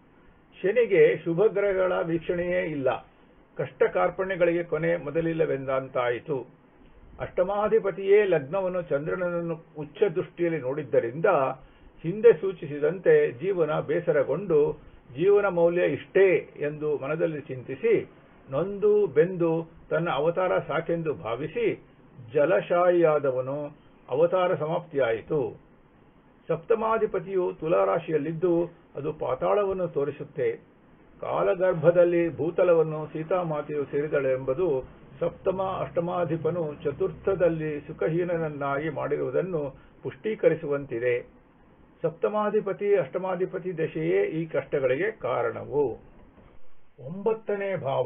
ಶನಿಗೆ ಶುಭ ಗ್ರಹಗಳ ವೀಕ್ಷಣೆಯೇ ಇಲ್ಲ ಕಷ್ಟ ಕಾರ್ಪಣ್ಯಗಳಿಗೆ ಕೊನೆ ಮೊದಲಿಲ್ಲವೆಂದಂತಾಯಿತು ಅಷ್ಟಮಾಧಿಪತಿಯೇ ಲಗ್ನವನ್ನು ಚಂದ್ರನನ್ನು ಉಚ್ಚ ದೃಷ್ಟಿಯಲ್ಲಿ ನೋಡಿದ್ದರಿಂದ ಹಿಂದೆ ಸೂಚಿಸಿದಂತೆ ಜೀವನ ಬೇಸರಗೊಂಡು ಜೀವನ ಮೌಲ್ಯ ಇಷ್ಟೇ ಎಂದು ಮನದಲ್ಲಿ ಚಿಂತಿಸಿ ನೊಂದು ಬೆಂದು ತನ್ನ ಅವತಾರ ಸಾಕೆಂದು ಭಾವಿಸಿ ಜಲಶಾಹಿಯಾದವನು ಅವತಾರ ಸಮಾಪ್ತಿಯಾಯಿತು ಸಪ್ತಮಾಧಿಪತಿಯು ತುಲಾರಾಶಿಯಲ್ಲಿದ್ದು ಅದು ಪಾತಾಳವನ್ನು ತೋರಿಸುತ್ತೆ ಕಾಲಗರ್ಭದಲ್ಲಿ ಭೂತಲವನ್ನು ಸೀತಾಮಾತೆಯು ಸೇರಿದಳೆಂಬುದು ಸಪ್ತಮ ಅಷ್ಟಮಾಧಿಪನು ಚತುರ್ಥದಲ್ಲಿ ಸುಖಹೀನನನ್ನಾಗಿ ಮಾಡಿರುವುದನ್ನು ಪುಷ್ಟೀಕರಿಸುವಂತಿದೆ ಸಪ್ತಮಾಧಿಪತಿ ಅಷ್ಟಮಾಧಿಪತಿ ದಶೆಯೇ ಈ ಕಷ್ಟಗಳಿಗೆ ಕಾರಣವು ಒಂಬತ್ತನೇ ಭಾವ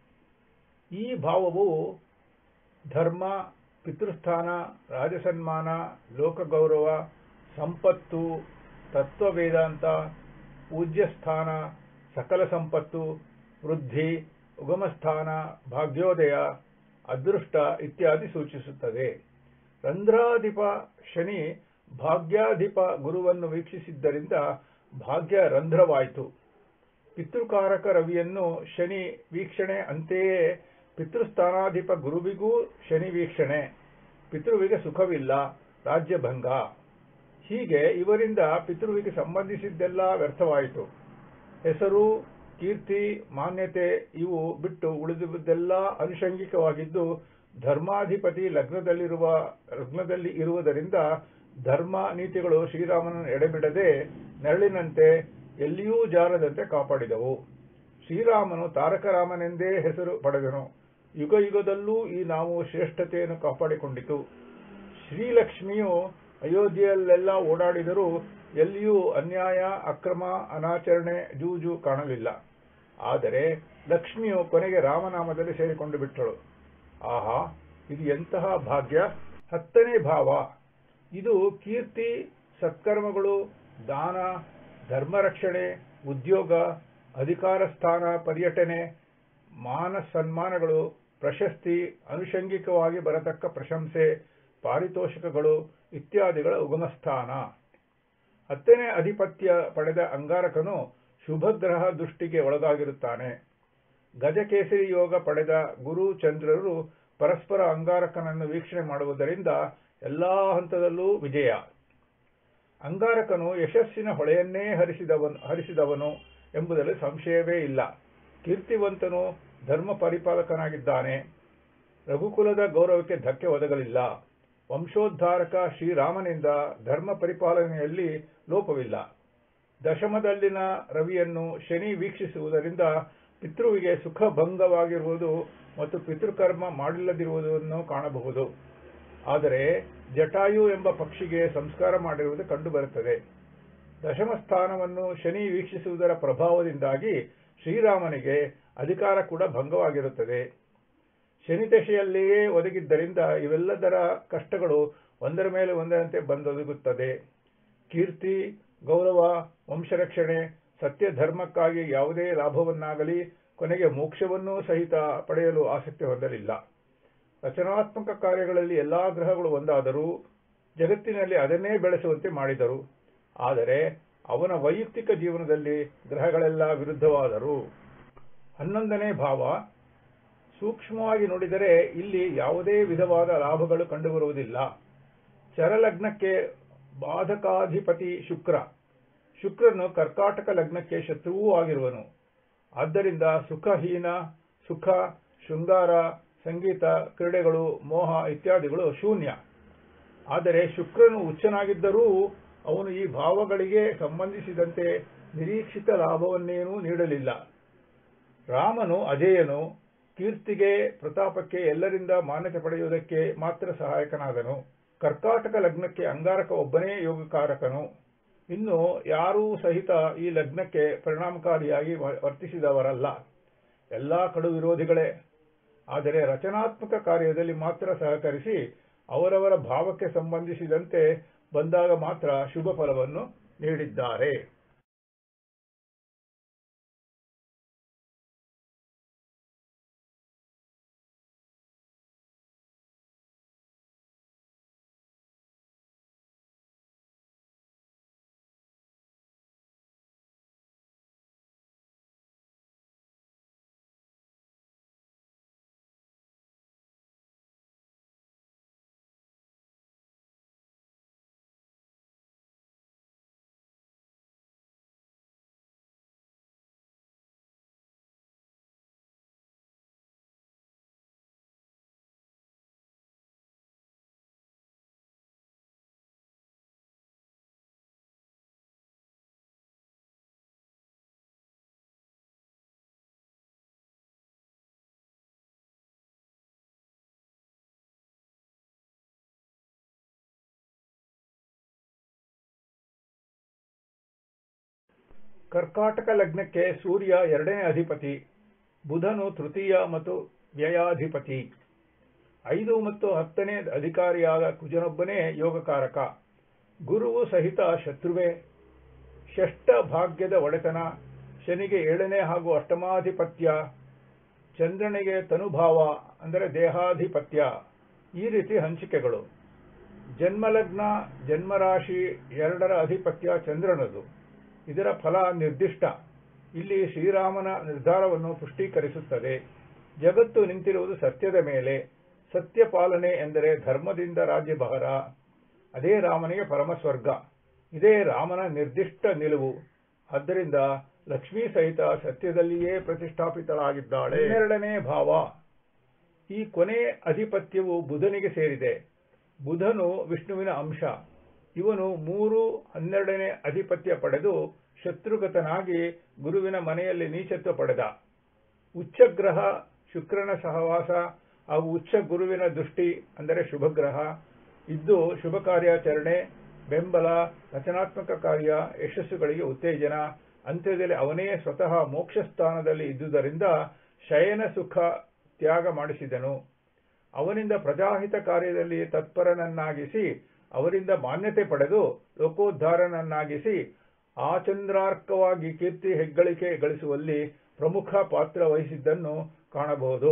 ಈ ಭಾವವು ಧರ್ಮ ಪಿತೃಸ್ಥಾನ ರಾಜಸನ್ಮಾನ ಲೋಕಗೌರವ ಸಂಪತ್ತು ತತ್ವ ವೇದಾಂತ ಪೂಜ್ಯಸ್ಥಾನ ಸಕಲ ಸಂಪತ್ತು ವೃದ್ಧಿ ಉಗಮಸ್ಥಾನ ಭಾಗ್ಯೋದಯ ಅದೃಷ್ಟ ಇತ್ಯಾದಿ ಸೂಚಿಸುತ್ತದೆ ರಂಧ್ರಾಧಿಪ ಶನಿ ಭಾಗ್ಯಾಧಿಪ ಗುರುವನ್ನು ವೀಕ್ಷಿಸಿದ್ದರಿಂದ ಭಾಗ್ಯ ರಂಧ್ರವಾಯಿತು ಪಿತೃಕಾರಕ ರವಿಯನ್ನು ಶನಿ ವೀಕ್ಷಣೆ ಅಂತೆಯೇ ಪಿತೃಸ್ಥಾನಾಧಿಪ ಗುರುವಿಗೂ ಶನಿ ವೀಕ್ಷಣೆ ಪಿತೃವಿಗೆ ಸುಖವಿಲ್ಲ ರಾಜ್ಯಭಂಗ ಹೀಗೆ ಇವರಿಂದ ಪಿತೃವಿಗೆ ಸಂಬಂಧಿಸಿದ್ದೆಲ್ಲ ವ್ಯರ್ಥವಾಯಿತು ಹೆಸರು ಕೀರ್ತಿ ಮಾನ್ಯತೆ ಇವು ಬಿಟ್ಟು ಉಳಿದುದೆಲ್ಲ ಅನುಷಂಗಿಕವಾಗಿದ್ದು ಧರ್ಮಾಧಿಪತಿ ಲಗ್ನದಲ್ಲಿರುವ ಲಗ್ನದಲ್ಲಿ ಇರುವುದರಿಂದ ಧರ್ಮ ನೀತಿಗಳು ಶ್ರೀರಾಮನನ್ನು ಎಡೆಬಿಡದೆ ನೆರಳಿನಂತೆ ಎಲ್ಲಿಯೂ ಜಾರದಂತೆ ಕಾಪಾಡಿದವು ಶ್ರೀರಾಮನು ತಾರಕರಾಮನೆಂದೇ ಹೆಸರು ಪಡೆದನು ಯುಗ ಯುಗದಲ್ಲೂ ಈ ನಾವು ಶ್ರೇಷ್ಠತೆಯನ್ನು ಕಾಪಾಡಿಕೊಂಡಿತು ಶ್ರೀಲಕ್ಷ್ಮಿಯು ಅಯೋಧ್ಯೆಯಲ್ಲೆಲ್ಲ ಓಡಾಡಿದರೂ ಎಲ್ಲಿಯೂ ಅನ್ಯಾಯ ಅಕ್ರಮ ಅನಾಚರಣೆ ಜೂಜು ಕಾಣಲಿಲ್ಲ ಆದರೆ ಲಕ್ಷ್ಮಿಯು ಕೊನೆಗೆ ರಾಮನಾಮದಲ್ಲಿ ಸೇರಿಕೊಂಡು ಬಿಟ್ಟಳು ಆಹಾ ಇದು ಎಂತಹ ಭಾಗ್ಯ ಹತ್ತನೇ ಭಾವ ಇದು ಕೀರ್ತಿ ಸತ್ಕರ್ಮಗಳು ದಾನ ಧರ್ಮರಕ್ಷಣೆ ಉದ್ಯೋಗ ಅಧಿಕಾರ ಸ್ಥಾನ ಪರ್ಯಟನೆ ಮಾನ ಸನ್ಮಾನಗಳು ಪ್ರಶಸ್ತಿ ಅನುಷಂಗಿಕವಾಗಿ ಬರತಕ್ಕ ಪ್ರಶಂಸೆ ಪಾರಿತೋಷಕಗಳು ಇತ್ಯಾದಿಗಳ ಉಗಮಸ್ಥಾನ ಹತ್ತನೇ ಅಧಿಪತ್ಯ ಪಡೆದ ಅಂಗಾರಕನು ಶುಭಗ್ರಹ ದೃಷ್ಟಿಗೆ ಒಳಗಾಗಿರುತ್ತಾನೆ ಗಜಕೇಸರಿ ಯೋಗ ಪಡೆದ ಗುರು ಚಂದ್ರರು ಪರಸ್ಪರ ಅಂಗಾರಕನನ್ನು ವೀಕ್ಷಣೆ ಮಾಡುವುದರಿಂದ ಎಲ್ಲಾ ಹಂತದಲ್ಲೂ ವಿಜಯ ಅಂಗಾರಕನು ಯಶಸ್ಸಿನ ಹೊಳೆಯನ್ನೇ ಹರಿಸಿದವನು ಹರಿಸಿದವನು ಎಂಬುದರಲ್ಲಿ ಸಂಶಯವೇ ಇಲ್ಲ ಕೀರ್ತಿವಂತನು ಧರ್ಮ ಪರಿಪಾಲಕನಾಗಿದ್ದಾನೆ ರಘುಕುಲದ ಗೌರವಕ್ಕೆ ಧಕ್ಕೆ ಒದಗಲಿಲ್ಲ ವಂಶೋದ್ಧಾರಕ ಶ್ರೀರಾಮನಿಂದ ಧರ್ಮ ಪರಿಪಾಲನೆಯಲ್ಲಿ ಲೋಪವಿಲ್ಲ ದಶಮದಲ್ಲಿನ ರವಿಯನ್ನು ಶನಿ ವೀಕ್ಷಿಸುವುದರಿಂದ ಪಿತೃವಿಗೆ ಸುಖ ಭಂಗವಾಗಿರುವುದು ಮತ್ತು ಪಿತೃಕರ್ಮ ಮಾಡಿಲ್ಲದಿರುವುದನ್ನು ಕಾಣಬಹುದು ಆದರೆ ಜಟಾಯು ಎಂಬ ಪಕ್ಷಿಗೆ ಸಂಸ್ಕಾರ ಮಾಡಿರುವುದು ಕಂಡುಬರುತ್ತದೆ ದಶಮ ಸ್ಥಾನವನ್ನು ಶನಿ ವೀಕ್ಷಿಸುವುದರ ಪ್ರಭಾವದಿಂದಾಗಿ ಶ್ರೀರಾಮನಿಗೆ ಅಧಿಕಾರ ಕೂಡ ಭಂಗವಾಗಿರುತ್ತದೆ ಶನಿ ದಶೆಯಲ್ಲಿಯೇ ಒದಗಿದ್ದರಿಂದ ಇವೆಲ್ಲದರ ಕಷ್ಟಗಳು ಒಂದರ ಮೇಲೆ ಒಂದರಂತೆ ಬಂದೊದಗುತ್ತದೆ ಕೀರ್ತಿ ಗೌರವ ವಂಶರಕ್ಷಣೆ ಸತ್ಯ ಧರ್ಮಕ್ಕಾಗಿ ಯಾವುದೇ ಲಾಭವನ್ನಾಗಲಿ ಕೊನೆಗೆ ಮೋಕ್ಷವನ್ನೂ ಸಹಿತ ಪಡೆಯಲು ಆಸಕ್ತಿ ಹೊಂದಲಿಲ್ಲ ರಚನಾತ್ಮಕ ಕಾರ್ಯಗಳಲ್ಲಿ ಎಲ್ಲಾ ಗ್ರಹಗಳು ಒಂದಾದರೂ ಜಗತ್ತಿನಲ್ಲಿ ಅದನ್ನೇ ಬೆಳೆಸುವಂತೆ ಮಾಡಿದರು ಆದರೆ ಅವನ ವೈಯಕ್ತಿಕ ಜೀವನದಲ್ಲಿ ಗ್ರಹಗಳೆಲ್ಲ ವಿರುದ್ಧವಾದರು ಹನ್ನೊಂದನೇ ಭಾವ ಸೂಕ್ಷ್ಮವಾಗಿ ನೋಡಿದರೆ ಇಲ್ಲಿ ಯಾವುದೇ ವಿಧವಾದ ಲಾಭಗಳು ಕಂಡುಬರುವುದಿಲ್ಲ ಚರಲಗ್ನಕ್ಕೆ ಬಾಧಕಾಧಿಪತಿ ಶುಕ್ರ ಶುಕ್ರನು ಕರ್ಕಾಟಕ ಲಗ್ನಕ್ಕೆ ಶತ್ರುವೂ ಆಗಿರುವನು ಆದ್ದರಿಂದ ಸುಖಹೀನ ಸುಖ ಶೃಂಗಾರ ಸಂಗೀತ ಕ್ರೀಡೆಗಳು ಮೋಹ ಇತ್ಯಾದಿಗಳು ಶೂನ್ಯ ಆದರೆ ಶುಕ್ರನು ಉಚ್ಚನಾಗಿದ್ದರೂ ಅವನು ಈ ಭಾವಗಳಿಗೆ ಸಂಬಂಧಿಸಿದಂತೆ ನಿರೀಕ್ಷಿತ ಲಾಭವನ್ನೇನೂ ನೀಡಲಿಲ್ಲ ರಾಮನು ಅಜೇಯನು ಕೀರ್ತಿಗೆ ಪ್ರತಾಪಕ್ಕೆ ಎಲ್ಲರಿಂದ ಮಾನ್ಯತೆ ಪಡೆಯುವುದಕ್ಕೆ ಮಾತ್ರ ಸಹಾಯಕನಾದನು ಕರ್ಕಾಟಕ ಲಗ್ನಕ್ಕೆ ಅಂಗಾರಕ ಒಬ್ಬನೇ ಯೋಗಕಾರಕನು ಇನ್ನು ಯಾರೂ ಸಹಿತ ಈ ಲಗ್ನಕ್ಕೆ ಪರಿಣಾಮಕಾರಿಯಾಗಿ ವರ್ತಿಸಿದವರಲ್ಲ ಎಲ್ಲಾ ಕಡು ವಿರೋಧಿಗಳೇ ಆದರೆ ರಚನಾತ್ಮಕ ಕಾರ್ಯದಲ್ಲಿ ಮಾತ್ರ ಸಹಕರಿಸಿ ಅವರವರ ಭಾವಕ್ಕೆ ಸಂಬಂಧಿಸಿದಂತೆ ಬಂದಾಗ ಮಾತ್ರ ಶುಭ ಫಲವನ್ನು ನೀಡಿದ್ದಾರೆ ಕರ್ಕಾಟಕ ಲಗ್ನಕ್ಕೆ ಸೂರ್ಯ ಎರಡನೇ ಅಧಿಪತಿ ಬುಧನು ತೃತೀಯ ಮತ್ತು ವ್ಯಯಾಧಿಪತಿ ಐದು ಮತ್ತು ಹತ್ತನೇ ಅಧಿಕಾರಿಯಾದ ಕುಜನೊಬ್ಬನೇ ಯೋಗಕಾರಕ ಗುರುವು ಸಹಿತ ಶತ್ರುವೇ ಷಷ್ಠ ಭಾಗ್ಯದ ಒಡೆತನ ಶನಿಗೆ ಏಳನೇ ಹಾಗೂ ಅಷ್ಟಮಾಧಿಪತ್ಯ ಚಂದ್ರನಿಗೆ ತನುಭಾವ ಅಂದರೆ ದೇಹಾಧಿಪತ್ಯ ಈ ರೀತಿ ಹಂಚಿಕೆಗಳು ಜನ್ಮಲಗ್ನ ಜನ್ಮರಾಶಿ ಎರಡರ ಅಧಿಪತ್ಯ ಚಂದ್ರನದು ಇದರ ಫಲ ನಿರ್ದಿಷ್ಟ ಇಲ್ಲಿ ಶ್ರೀರಾಮನ ನಿರ್ಧಾರವನ್ನು ಪುಷ್ಟೀಕರಿಸುತ್ತದೆ ಜಗತ್ತು ನಿಂತಿರುವುದು ಸತ್ಯದ ಮೇಲೆ ಸತ್ಯ ಪಾಲನೆ ಎಂದರೆ ಧರ್ಮದಿಂದ ರಾಜ್ಯಭಾರ ಅದೇ ರಾಮನಿಗೆ ಪರಮಸ್ವರ್ಗ ಇದೇ ರಾಮನ ನಿರ್ದಿಷ್ಟ ನಿಲುವು ಆದ್ದರಿಂದ ಲಕ್ಷ್ಮೀ ಸಹಿತ ಸತ್ಯದಲ್ಲಿಯೇ ಪ್ರತಿಷ್ಠಾಪಿತಳಾಗಿದ್ದಾಳೆ ಹನ್ನೆರಡನೇ ಭಾವ ಈ ಕೊನೆ ಅಧಿಪತ್ಯವು ಬುಧನಿಗೆ ಸೇರಿದೆ ಬುಧನು ವಿಷ್ಣುವಿನ ಅಂಶ ಇವನು ಮೂರು ಹನ್ನೆರಡನೇ ಅಧಿಪತ್ಯ ಪಡೆದು ಶತ್ರುಗತನಾಗಿ ಗುರುವಿನ ಮನೆಯಲ್ಲಿ ನೀಚತ್ವ ಪಡೆದ ಉಚ್ಚಗ್ರಹ ಶುಕ್ರನ ಸಹವಾಸ ಹಾಗೂ ಉಚ್ಚ ಗುರುವಿನ ದೃಷ್ಟಿ ಅಂದರೆ ಶುಭಗ್ರಹ ಇದ್ದು ಶುಭ ಕಾರ್ಯಾಚರಣೆ ಬೆಂಬಲ ರಚನಾತ್ಮಕ ಕಾರ್ಯ ಯಶಸ್ಸುಗಳಿಗೆ ಉತ್ತೇಜನ ಅಂತ್ಯದಲ್ಲಿ ಅವನೇ ಸ್ವತಃ ಮೋಕ್ಷ ಸ್ಥಾನದಲ್ಲಿ ಇದ್ದುದರಿಂದ ಶಯನ ಸುಖ ತ್ಯಾಗ ಮಾಡಿಸಿದನು ಅವನಿಂದ ಪ್ರಜಾಹಿತ ಕಾರ್ಯದಲ್ಲಿ ತತ್ಪರನನ್ನಾಗಿಸಿ ಅವರಿಂದ ಮಾನ್ಯತೆ ಪಡೆದು ಲೋಕೋದ್ಧಾರನನ್ನಾಗಿಸಿ ಆಚಂದ್ರಾರ್ಕವಾಗಿ ಕೀರ್ತಿ ಹೆಗ್ಗಳಿಕೆ ಗಳಿಸುವಲ್ಲಿ ಪ್ರಮುಖ ಪಾತ್ರ ವಹಿಸಿದ್ದನ್ನು ಕಾಣಬಹುದು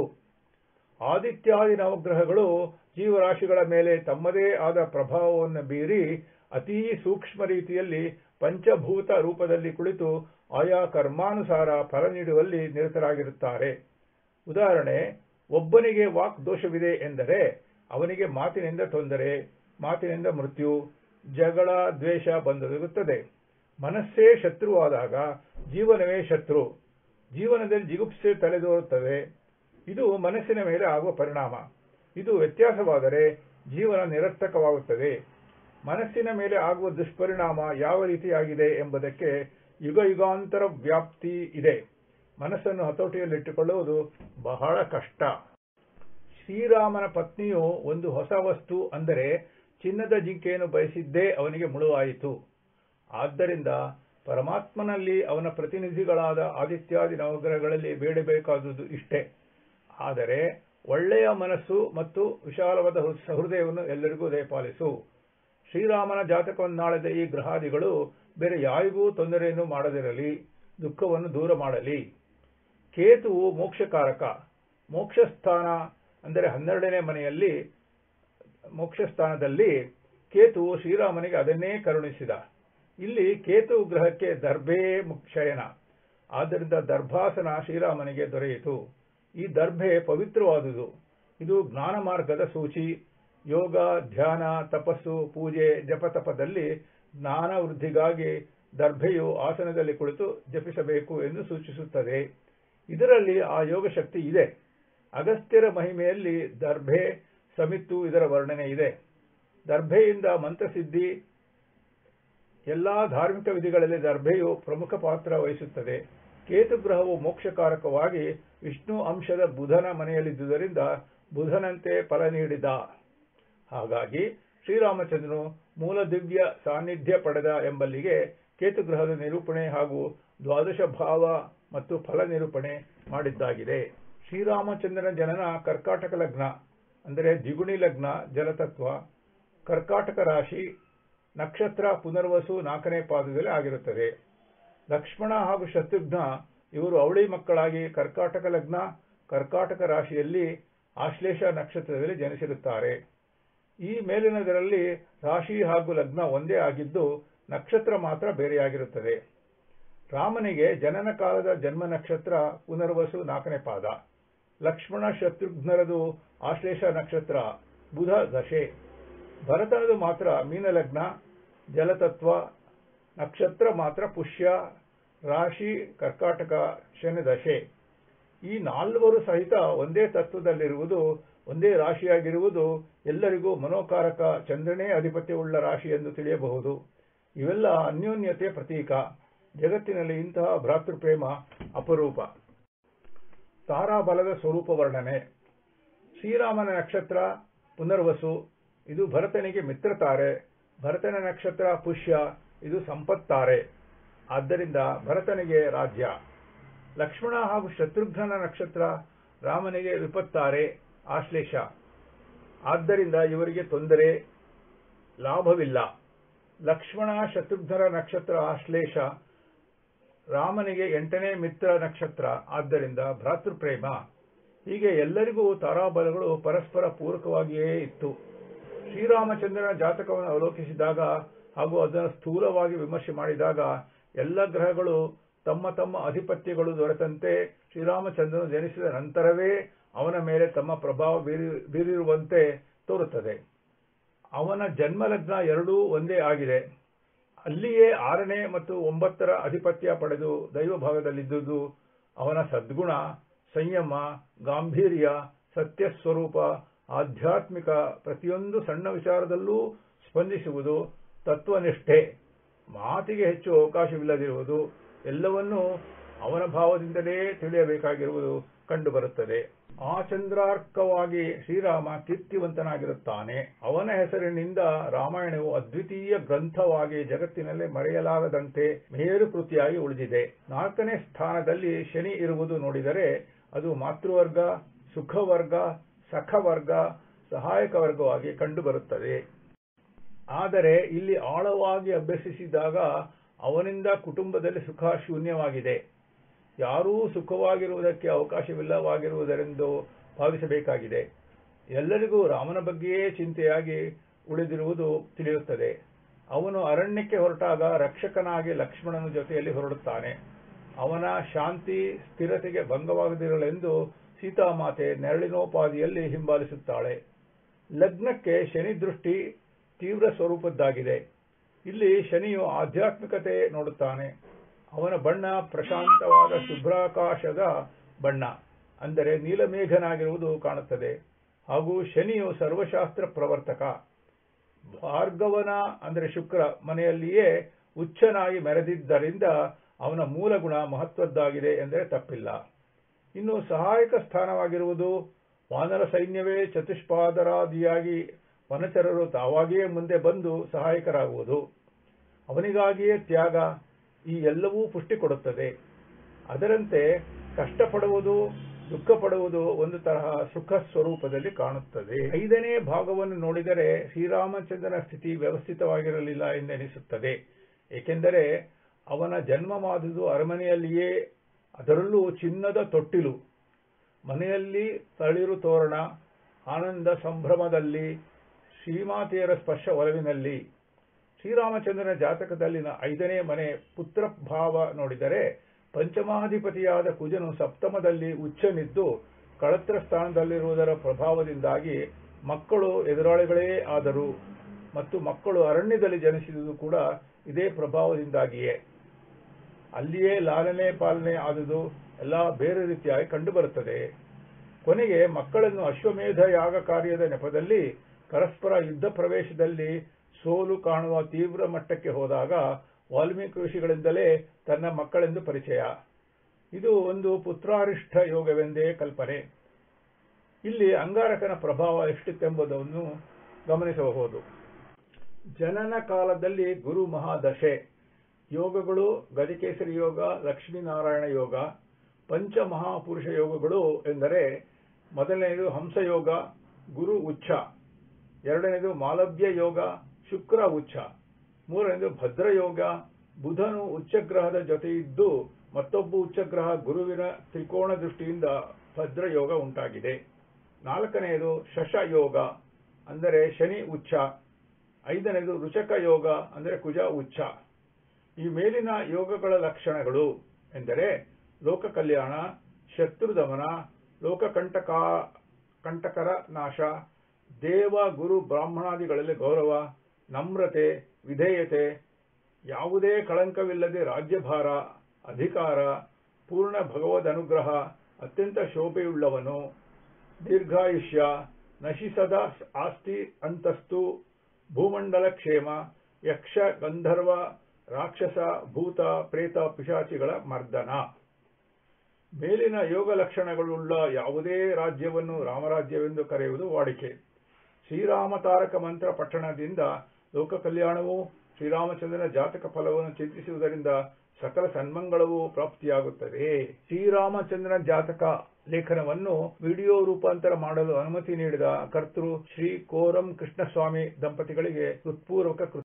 ಆದಿತ್ಯಾದಿ ನವಗ್ರಹಗಳು ಜೀವರಾಶಿಗಳ ಮೇಲೆ ತಮ್ಮದೇ ಆದ ಪ್ರಭಾವವನ್ನು ಬೀರಿ ಅತೀ ಸೂಕ್ಷ್ಮ ರೀತಿಯಲ್ಲಿ ಪಂಚಭೂತ ರೂಪದಲ್ಲಿ ಕುಳಿತು ಆಯಾ ಕರ್ಮಾನುಸಾರ ಫಲ ನೀಡುವಲ್ಲಿ ನಿರತರಾಗಿರುತ್ತಾರೆ ಉದಾಹರಣೆ ಒಬ್ಬನಿಗೆ ವಾಕ್ ದೋಷವಿದೆ ಎಂದರೆ ಅವನಿಗೆ ಮಾತಿನಿಂದ ತೊಂದರೆ ಮಾತಿನಿಂದ ಮೃತ್ಯು ಜಗಳ ದ್ವೇಷ ಬಂದೊದಗುತ್ತದೆ ಮನಸ್ಸೇ ಶತ್ರುವಾದಾಗ ಜೀವನವೇ ಶತ್ರು ಜೀವನದಲ್ಲಿ ಜಿಗುಪ್ಸೆ ತಲೆದೋರುತ್ತದೆ ಇದು ಮನಸ್ಸಿನ ಮೇಲೆ ಆಗುವ ಪರಿಣಾಮ ಇದು ವ್ಯತ್ಯಾಸವಾದರೆ ಜೀವನ ನಿರರ್ಥಕವಾಗುತ್ತದೆ ಮನಸ್ಸಿನ ಮೇಲೆ ಆಗುವ ದುಷ್ಪರಿಣಾಮ ಯಾವ ರೀತಿಯಾಗಿದೆ ಎಂಬುದಕ್ಕೆ ಯುಗ ಯುಗಾಂತರ ವ್ಯಾಪ್ತಿ ಇದೆ ಮನಸ್ಸನ್ನು ಹತೋಟಿಯಲ್ಲಿಟ್ಟುಕೊಳ್ಳುವುದು ಬಹಳ ಕಷ್ಟ ಶ್ರೀರಾಮನ ಪತ್ನಿಯು ಒಂದು ಹೊಸ ವಸ್ತು ಅಂದರೆ ಚಿನ್ನದ ಜಿಂಕೆಯನ್ನು ಬಯಸಿದ್ದೇ ಅವನಿಗೆ ಮುಳುವಾಯಿತು ಆದ್ದರಿಂದ ಪರಮಾತ್ಮನಲ್ಲಿ ಅವನ ಪ್ರತಿನಿಧಿಗಳಾದ ಆದಿತ್ಯಾದಿ ನವಗ್ರಹಗಳಲ್ಲಿ ಬೇಡಬೇಕಾದುದು ಇಷ್ಟೇ ಆದರೆ ಒಳ್ಳೆಯ ಮನಸ್ಸು ಮತ್ತು ವಿಶಾಲವಾದ ಸಹೃದಯವನ್ನು ಎಲ್ಲರಿಗೂ ದಯಪಾಲಿಸು ಶ್ರೀರಾಮನ ಜಾತಕವನ್ನಾಳಿದ ಈ ಗ್ರಹಾದಿಗಳು ಬೇರೆ ಯಾರಿಗೂ ತೊಂದರೆಯನ್ನು ಮಾಡದಿರಲಿ ದುಃಖವನ್ನು ದೂರ ಮಾಡಲಿ ಕೇತುವು ಮೋಕ್ಷಕಾರಕ ಮೋಕ್ಷಸ್ಥಾನ ಅಂದರೆ ಹನ್ನೆರಡನೇ ಮನೆಯಲ್ಲಿ ಮೋಕ್ಷಸ್ಥಾನದಲ್ಲಿ ಕೇತುವು ಶ್ರೀರಾಮನಿಗೆ ಅದನ್ನೇ ಕರುಣಿಸಿದ ಇಲ್ಲಿ ಕೇತು ಗ್ರಹಕ್ಕೆ ದರ್ಭೆ ಶಯನ ಆದ್ದರಿಂದ ದರ್ಭಾಸನ ಶ್ರೀರಾಮನಿಗೆ ದೊರೆಯಿತು ಈ ದರ್ಭೆ ಪವಿತ್ರವಾದುದು ಇದು ಜ್ಞಾನ ಮಾರ್ಗದ ಸೂಚಿ ಯೋಗ ಧ್ಯಾನ ತಪಸ್ಸು ಪೂಜೆ ಜಪತಪದಲ್ಲಿ ಜ್ಞಾನ ವೃದ್ಧಿಗಾಗಿ ದರ್ಭೆಯು ಆಸನದಲ್ಲಿ ಕುಳಿತು ಜಪಿಸಬೇಕು ಎಂದು ಸೂಚಿಸುತ್ತದೆ ಇದರಲ್ಲಿ ಆ ಯೋಗ ಶಕ್ತಿ ಇದೆ ಅಗಸ್ತ್ಯರ ಮಹಿಮೆಯಲ್ಲಿ ದರ್ಭೆ ಸಮಿತ್ತು ಇದರ ವರ್ಣನೆ ಇದೆ ದರ್ಭೆಯಿಂದ ಮಂತ್ರಸಿದ್ಧಿ ಎಲ್ಲಾ ಧಾರ್ಮಿಕ ವಿಧಿಗಳಲ್ಲಿ ದರ್ಭೆಯು ಪ್ರಮುಖ ಪಾತ್ರ ವಹಿಸುತ್ತದೆ ಕೇತು ಗ್ರಹವು ಮೋಕ್ಷಕಾರಕವಾಗಿ ವಿಷ್ಣು ಅಂಶದ ಬುಧನ ಮನೆಯಲ್ಲಿದ್ದುದರಿಂದ ಬುಧನಂತೆ ಫಲ ನೀಡಿದ ಹಾಗಾಗಿ ಶ್ರೀರಾಮಚಂದ್ರನು ಮೂಲ ದಿವ್ಯ ಸಾನ್ನಿಧ್ಯ ಪಡೆದ ಎಂಬಲ್ಲಿಗೆ ಕೇತು ಗ್ರಹದ ನಿರೂಪಣೆ ಹಾಗೂ ದ್ವಾದಶ ಭಾವ ಮತ್ತು ಫಲ ನಿರೂಪಣೆ ಮಾಡಿದ್ದಾಗಿದೆ ಶ್ರೀರಾಮಚಂದ್ರನ ಜನನ ಕರ್ಕಾಟಕ ಲಗ್ನ ಅಂದರೆ ದ್ವಿಗುಣಿ ಲಗ್ನ ಜಲತತ್ವ ಕರ್ಕಾಟಕ ರಾಶಿ ನಕ್ಷತ್ರ ಪುನರ್ವಸು ನಾಲ್ಕನೇ ಪಾದದಲ್ಲಿ ಆಗಿರುತ್ತದೆ ಲಕ್ಷ್ಮಣ ಹಾಗೂ ಶತ್ರುಘ್ನ ಇವರು ಅವಳಿ ಮಕ್ಕಳಾಗಿ ಕರ್ಕಾಟಕ ಲಗ್ನ ಕರ್ಕಾಟಕ ರಾಶಿಯಲ್ಲಿ ಆಶ್ಲೇಷ ನಕ್ಷತ್ರದಲ್ಲಿ ಜನಿಸಿರುತ್ತಾರೆ ಈ ಮೇಲಿನದರಲ್ಲಿ ರಾಶಿ ಹಾಗೂ ಲಗ್ನ ಒಂದೇ ಆಗಿದ್ದು ನಕ್ಷತ್ರ ಮಾತ್ರ ಬೇರೆಯಾಗಿರುತ್ತದೆ ರಾಮನಿಗೆ ಜನನ ಕಾಲದ ಜನ್ಮ ನಕ್ಷತ್ರ ಪುನರ್ವಸು ನಾಲ್ಕನೇ ಪಾದ ಲಕ್ಷ್ಮಣ ಶತ್ರುಘ್ನರದು ಆಶ್ಲೇಷ ನಕ್ಷತ್ರ ಬುಧ ದಶೆ ಭರತನದು ಮಾತ್ರ ಮೀನಲಗ್ನ ಜಲತತ್ವ ನಕ್ಷತ್ರ ಮಾತ್ರ ಪುಷ್ಯ ರಾಶಿ ಕರ್ಕಾಟಕ ಶನಿ ದಶೆ ಈ ನಾಲ್ವರು ಸಹಿತ ಒಂದೇ ತತ್ವದಲ್ಲಿರುವುದು ಒಂದೇ ರಾಶಿಯಾಗಿರುವುದು ಎಲ್ಲರಿಗೂ ಮನೋಕಾರಕ ಚಂದ್ರನೇ ಅಧಿಪತ್ಯವುಳ್ಳ ರಾಶಿ ಎಂದು ತಿಳಿಯಬಹುದು ಇವೆಲ್ಲ ಅನ್ಯೋನ್ಯತೆಯ ಪ್ರತೀಕ ಜಗತ್ತಿನಲ್ಲಿ ಇಂತಹ ಭ್ರಾತೃಪ್ರೇಮ ಅಪರೂಪ ತಾರಾಬಲದ ಸ್ವರೂಪ ವರ್ಣನೆ ಶ್ರೀರಾಮನ ನಕ್ಷತ್ರ ಪುನರ್ವಸು ಇದು ಭರತನಿಗೆ ಮಿತ್ರತಾರೆ ಭರತನ ನಕ್ಷತ್ರ ಪುಷ್ಯ ಇದು ಸಂಪತ್ತಾರೆ ಆದ್ದರಿಂದ ಭರತನಿಗೆ ರಾಜ್ಯ ಲಕ್ಷ್ಮಣ ಹಾಗೂ ಶತ್ರುಘ್ನನ ನಕ್ಷತ್ರ ರಾಮನಿಗೆ ವಿಪತ್ತಾರೆ ಆಶ್ಲೇಷ ಆದ್ದರಿಂದ ಇವರಿಗೆ ತೊಂದರೆ ಲಾಭವಿಲ್ಲ ಲಕ್ಷ್ಮಣ ಶತ್ರುಘ್ನರ ನಕ್ಷತ್ರ ಆಶ್ಲೇಷ ರಾಮನಿಗೆ ಎಂಟನೇ ಮಿತ್ರ ನಕ್ಷತ್ರ ಆದ್ದರಿಂದ ಭ್ರಾತೃಪ್ರೇಮ ಹೀಗೆ ಎಲ್ಲರಿಗೂ ತಾರಾಬಲಗಳು ಪರಸ್ಪರ ಪೂರಕವಾಗಿಯೇ ಇತ್ತು ಶ್ರೀರಾಮಚಂದ್ರನ ಜಾತಕವನ್ನು ಅವಲೋಕಿಸಿದಾಗ ಹಾಗೂ ಅದನ್ನು ಸ್ಥೂಲವಾಗಿ ವಿಮರ್ಶೆ ಮಾಡಿದಾಗ ಎಲ್ಲ ಗ್ರಹಗಳು ತಮ್ಮ ತಮ್ಮ ಅಧಿಪತ್ಯಗಳು ದೊರೆತಂತೆ ಶ್ರೀರಾಮಚಂದ್ರನು ಜನಿಸಿದ ನಂತರವೇ ಅವನ ಮೇಲೆ ತಮ್ಮ ಪ್ರಭಾವ ಬೀರಿರುವಂತೆ ತೋರುತ್ತದೆ ಅವನ ಜನ್ಮಲಗ್ನ ಎರಡೂ ಒಂದೇ ಆಗಿದೆ ಅಲ್ಲಿಯೇ ಆರನೇ ಮತ್ತು ಒಂಬತ್ತರ ಅಧಿಪತ್ಯ ಪಡೆದು ದೈವ ಭಾಗದಲ್ಲಿದ್ದುದು ಅವನ ಸದ್ಗುಣ ಸಂಯಮ ಗಾಂಭೀರ್ಯ ಸತ್ಯಸ್ವರೂಪ ಆಧ್ಯಾತ್ಮಿಕ ಪ್ರತಿಯೊಂದು ಸಣ್ಣ ವಿಚಾರದಲ್ಲೂ ಸ್ಪಂದಿಸುವುದು ತತ್ವನಿಷ್ಠೆ ಮಾತಿಗೆ ಹೆಚ್ಚು ಅವಕಾಶವಿಲ್ಲದಿರುವುದು ಎಲ್ಲವನ್ನೂ ಅವನ ಭಾವದಿಂದಲೇ ತಿಳಿಯಬೇಕಾಗಿರುವುದು ಕಂಡುಬರುತ್ತದೆ ಆ ಚಂದ್ರಾರ್ಕವಾಗಿ ಶ್ರೀರಾಮ ಕೀರ್ತಿವಂತನಾಗಿರುತ್ತಾನೆ ಅವನ ಹೆಸರಿನಿಂದ ರಾಮಾಯಣವು ಅದ್ವಿತೀಯ ಗ್ರಂಥವಾಗಿ ಜಗತ್ತಿನಲ್ಲಿ ಮರೆಯಲಾಗದಂತೆ ಮೇರು ಕೃತಿಯಾಗಿ ಉಳಿದಿದೆ ನಾಲ್ಕನೇ ಸ್ಥಾನದಲ್ಲಿ ಶನಿ ಇರುವುದು ನೋಡಿದರೆ ಅದು ಮಾತೃವರ್ಗ ಸುಖವರ್ಗ ಸಖವರ್ಗ ಸಹಾಯಕ ವರ್ಗವಾಗಿ ಕಂಡುಬರುತ್ತದೆ ಆದರೆ ಇಲ್ಲಿ ಆಳವಾಗಿ ಅಭ್ಯಸಿಸಿದಾಗ ಅವನಿಂದ ಕುಟುಂಬದಲ್ಲಿ ಸುಖ ಶೂನ್ಯವಾಗಿದೆ ಯಾರೂ ಸುಖವಾಗಿರುವುದಕ್ಕೆ ಅವಕಾಶವಿಲ್ಲವಾಗಿರುವುದರೆಂದು ಭಾವಿಸಬೇಕಾಗಿದೆ ಎಲ್ಲರಿಗೂ ರಾಮನ ಬಗ್ಗೆಯೇ ಚಿಂತೆಯಾಗಿ ಉಳಿದಿರುವುದು ತಿಳಿಯುತ್ತದೆ ಅವನು ಅರಣ್ಯಕ್ಕೆ ಹೊರಟಾಗ ರಕ್ಷಕನಾಗಿ ಲಕ್ಷ್ಮಣನ ಜೊತೆಯಲ್ಲಿ ಹೊರಡುತ್ತಾನೆ ಅವನ ಶಾಂತಿ ಸ್ಥಿರತೆಗೆ ಭಂಗವಾಗದಿರಲೆಂದು ಸೀತಾಮಾತೆ ನೆರಳಿನೋಪಾದಿಯಲ್ಲಿ ಹಿಂಬಾಲಿಸುತ್ತಾಳೆ ಲಗ್ನಕ್ಕೆ ಶನಿ ದೃಷ್ಟಿ ತೀವ್ರ ಸ್ವರೂಪದ್ದಾಗಿದೆ ಇಲ್ಲಿ ಶನಿಯು ಆಧ್ಯಾತ್ಮಿಕತೆ ನೋಡುತ್ತಾನೆ ಅವನ ಬಣ್ಣ ಪ್ರಶಾಂತವಾದ ಶುಭ್ರಾಕಾಶದ ಬಣ್ಣ ಅಂದರೆ ನೀಲಮೇಘನಾಗಿರುವುದು ಕಾಣುತ್ತದೆ ಹಾಗೂ ಶನಿಯು ಸರ್ವಶಾಸ್ತ್ರ ಪ್ರವರ್ತಕ ಭಾರ್ಗವನ ಅಂದರೆ ಶುಕ್ರ ಮನೆಯಲ್ಲಿಯೇ ಉಚ್ಚನಾಗಿ ಮೆರೆದಿದ್ದರಿಂದ ಅವನ ಮೂಲ ಗುಣ ಮಹತ್ವದ್ದಾಗಿದೆ ಎಂದರೆ ತಪ್ಪಿಲ್ಲ ಇನ್ನು ಸಹಾಯಕ ಸ್ಥಾನವಾಗಿರುವುದು ವಾನರ ಸೈನ್ಯವೇ ಚತುಷ್ಪಾದರಾದಿಯಾಗಿ ವನಚರರು ತಾವಾಗಿಯೇ ಮುಂದೆ ಬಂದು ಸಹಾಯಕರಾಗುವುದು ಅವನಿಗಾಗಿಯೇ ತ್ಯಾಗ ಈ ಎಲ್ಲವೂ ಪುಷ್ಟಿ ಕೊಡುತ್ತದೆ ಅದರಂತೆ ಕಷ್ಟಪಡುವುದು ದುಃಖ ಪಡುವುದು ಒಂದು ತರಹ ಸುಖ ಸ್ವರೂಪದಲ್ಲಿ ಕಾಣುತ್ತದೆ ಐದನೇ ಭಾಗವನ್ನು ನೋಡಿದರೆ ಶ್ರೀರಾಮಚಂದ್ರನ ಸ್ಥಿತಿ ವ್ಯವಸ್ಥಿತವಾಗಿರಲಿಲ್ಲ ಎಂದೆನಿಸುತ್ತದೆ ಏಕೆಂದರೆ ಅವನ ಜನ್ಮವಾದುದು ಅರಮನೆಯಲ್ಲಿಯೇ ಅದರಲ್ಲೂ ಚಿನ್ನದ ತೊಟ್ಟಿಲು ಮನೆಯಲ್ಲಿ ತಳಿರು ತೋರಣ ಆನಂದ ಸಂಭ್ರಮದಲ್ಲಿ ಶ್ರೀಮಾತೆಯರ ಸ್ಪರ್ಶ ಒಲವಿನಲ್ಲಿ ಶ್ರೀರಾಮಚಂದ್ರನ ಜಾತಕದಲ್ಲಿನ ಐದನೇ ಮನೆ ಪುತ್ರ ಭಾವ ನೋಡಿದರೆ ಪಂಚಮಾಧಿಪತಿಯಾದ ಕುಜನು ಸಪ್ತಮದಲ್ಲಿ ಉಚ್ಚನಿದ್ದು ಕಳತ್ರ ಸ್ಥಾನದಲ್ಲಿರುವುದರ ಪ್ರಭಾವದಿಂದಾಗಿ ಮಕ್ಕಳು ಎದುರಾಳಿಗಳೇ ಆದರು ಮತ್ತು ಮಕ್ಕಳು ಅರಣ್ಯದಲ್ಲಿ ಜನಿಸಿದುದು ಕೂಡ ಇದೇ ಪ್ರಭಾವದಿಂದಾಗಿಯೇ ಅಲ್ಲಿಯೇ ಲಾಲನೆ ಪಾಲನೆ ಆದುದು ಎಲ್ಲ ಬೇರೆ ರೀತಿಯಾಗಿ ಕಂಡುಬರುತ್ತದೆ ಕೊನೆಗೆ ಮಕ್ಕಳನ್ನು ಅಶ್ವಮೇಧ ಯಾಗ ಕಾರ್ಯದ ನೆಪದಲ್ಲಿ ಪರಸ್ಪರ ಯುದ್ಧ ಪ್ರವೇಶದಲ್ಲಿ ಸೋಲು ಕಾಣುವ ತೀವ್ರ ಮಟ್ಟಕ್ಕೆ ಹೋದಾಗ ವಾಲ್ಮೀಕಿ ಋಷಿಗಳಿಂದಲೇ ತನ್ನ ಮಕ್ಕಳೆಂದು ಪರಿಚಯ ಇದು ಒಂದು ಪುತ್ರಾರಿಷ್ಠ ಯೋಗವೆಂದೇ ಕಲ್ಪನೆ ಇಲ್ಲಿ ಅಂಗಾರಕನ ಪ್ರಭಾವ ಎಷ್ಟಿತ್ತೆಂಬುದನ್ನು ಗಮನಿಸಬಹುದು ಜನನ ಕಾಲದಲ್ಲಿ ಗುರು ಮಹಾದಶೆ ಯೋಗಗಳು ಗಜಕೇಸರಿ ಯೋಗ ಲಕ್ಷ್ಮೀನಾರಾಯಣ ಯೋಗ ಪಂಚ ಮಹಾಪುರುಷ ಯೋಗಗಳು ಎಂದರೆ ಮೊದಲನೆಯದು ಹಂಸಯೋಗ ಗುರು ಉಚ್ಛ ಎರಡನೇದು ಮಾಲವ್ಯ ಯೋಗ ಶುಕ್ರ ಉಚ್ಛ ಮೂರನೇದು ಭದ್ರಯೋಗ ಬುಧನು ಉಚ್ಚಗ್ರಹದ ಜೊತೆ ಇದ್ದು ಮತ್ತೊಬ್ಬ ಉಚ್ಚಗ್ರಹ ಗುರುವಿನ ತ್ರಿಕೋಣ ದೃಷ್ಟಿಯಿಂದ ಭದ್ರಯೋಗ ಉಂಟಾಗಿದೆ ನಾಲ್ಕನೆಯದು ಶಶಯೋಗ ಅಂದರೆ ಶನಿ ಉಚ್ಛ ಐದನೇದು ರುಚಕ ಯೋಗ ಅಂದರೆ ಕುಜ ಉಚ್ಛ ಈ ಮೇಲಿನ ಯೋಗಗಳ ಲಕ್ಷಣಗಳು ಎಂದರೆ ಲೋಕ ಕಲ್ಯಾಣ ಶತ್ರುದಮನ ಲೋಕಕಂಟಕ ಕಂಟಕರ ನಾಶ ದೇವ ಗುರು ಬ್ರಾಹ್ಮಣಾದಿಗಳಲ್ಲಿ ಗೌರವ ನಮ್ರತೆ ವಿಧೇಯತೆ ಯಾವುದೇ ಕಳಂಕವಿಲ್ಲದೆ ರಾಜ್ಯಭಾರ ಅಧಿಕಾರ ಪೂರ್ಣ ಭಗವದ್ ಅನುಗ್ರಹ ಅತ್ಯಂತ ಶೋಭೆಯುಳ್ಳವನು ದೀರ್ಘಾಯುಷ್ಯ ನಶಿಸದ ಆಸ್ತಿ ಅಂತಸ್ತು ಭೂಮಂಡಲ ಕ್ಷೇಮ ಯಕ್ಷ ಗಂಧರ್ವ ರಾಕ್ಷಸ ಭೂತ ಪ್ರೇತ ಪಿಶಾಚಿಗಳ ಮರ್ದನ ಮೇಲಿನ ಯೋಗ ಲಕ್ಷಣಗಳುಳ್ಳ ಯಾವುದೇ ರಾಜ್ಯವನ್ನು ರಾಮರಾಜ್ಯವೆಂದು ಕರೆಯುವುದು ವಾಡಿಕೆ ಶ್ರೀರಾಮ ತಾರಕ ಮಂತ್ರ ಪಠಣದಿಂದ ಲೋಕ ಕಲ್ಯಾಣವೂ ಶ್ರೀರಾಮಚಂದ್ರನ ಜಾತಕ ಫಲವನ್ನು ಚಿಂತಿಸುವುದರಿಂದ ಸಕಲ ಸನ್ಮಂಗಳವೂ ಪ್ರಾಪ್ತಿಯಾಗುತ್ತದೆ ಶ್ರೀರಾಮಚಂದ್ರನ ಜಾತಕ ಲೇಖನವನ್ನು ವಿಡಿಯೋ ರೂಪಾಂತರ ಮಾಡಲು ಅನುಮತಿ ನೀಡಿದ ಕರ್ತೃ ಶ್ರೀ ಕೋರಂ ಕೃಷ್ಣಸ್ವಾಮಿ ದಂಪತಿಗಳಿಗೆ ಹೃತ್ಪೂರ್ವಕ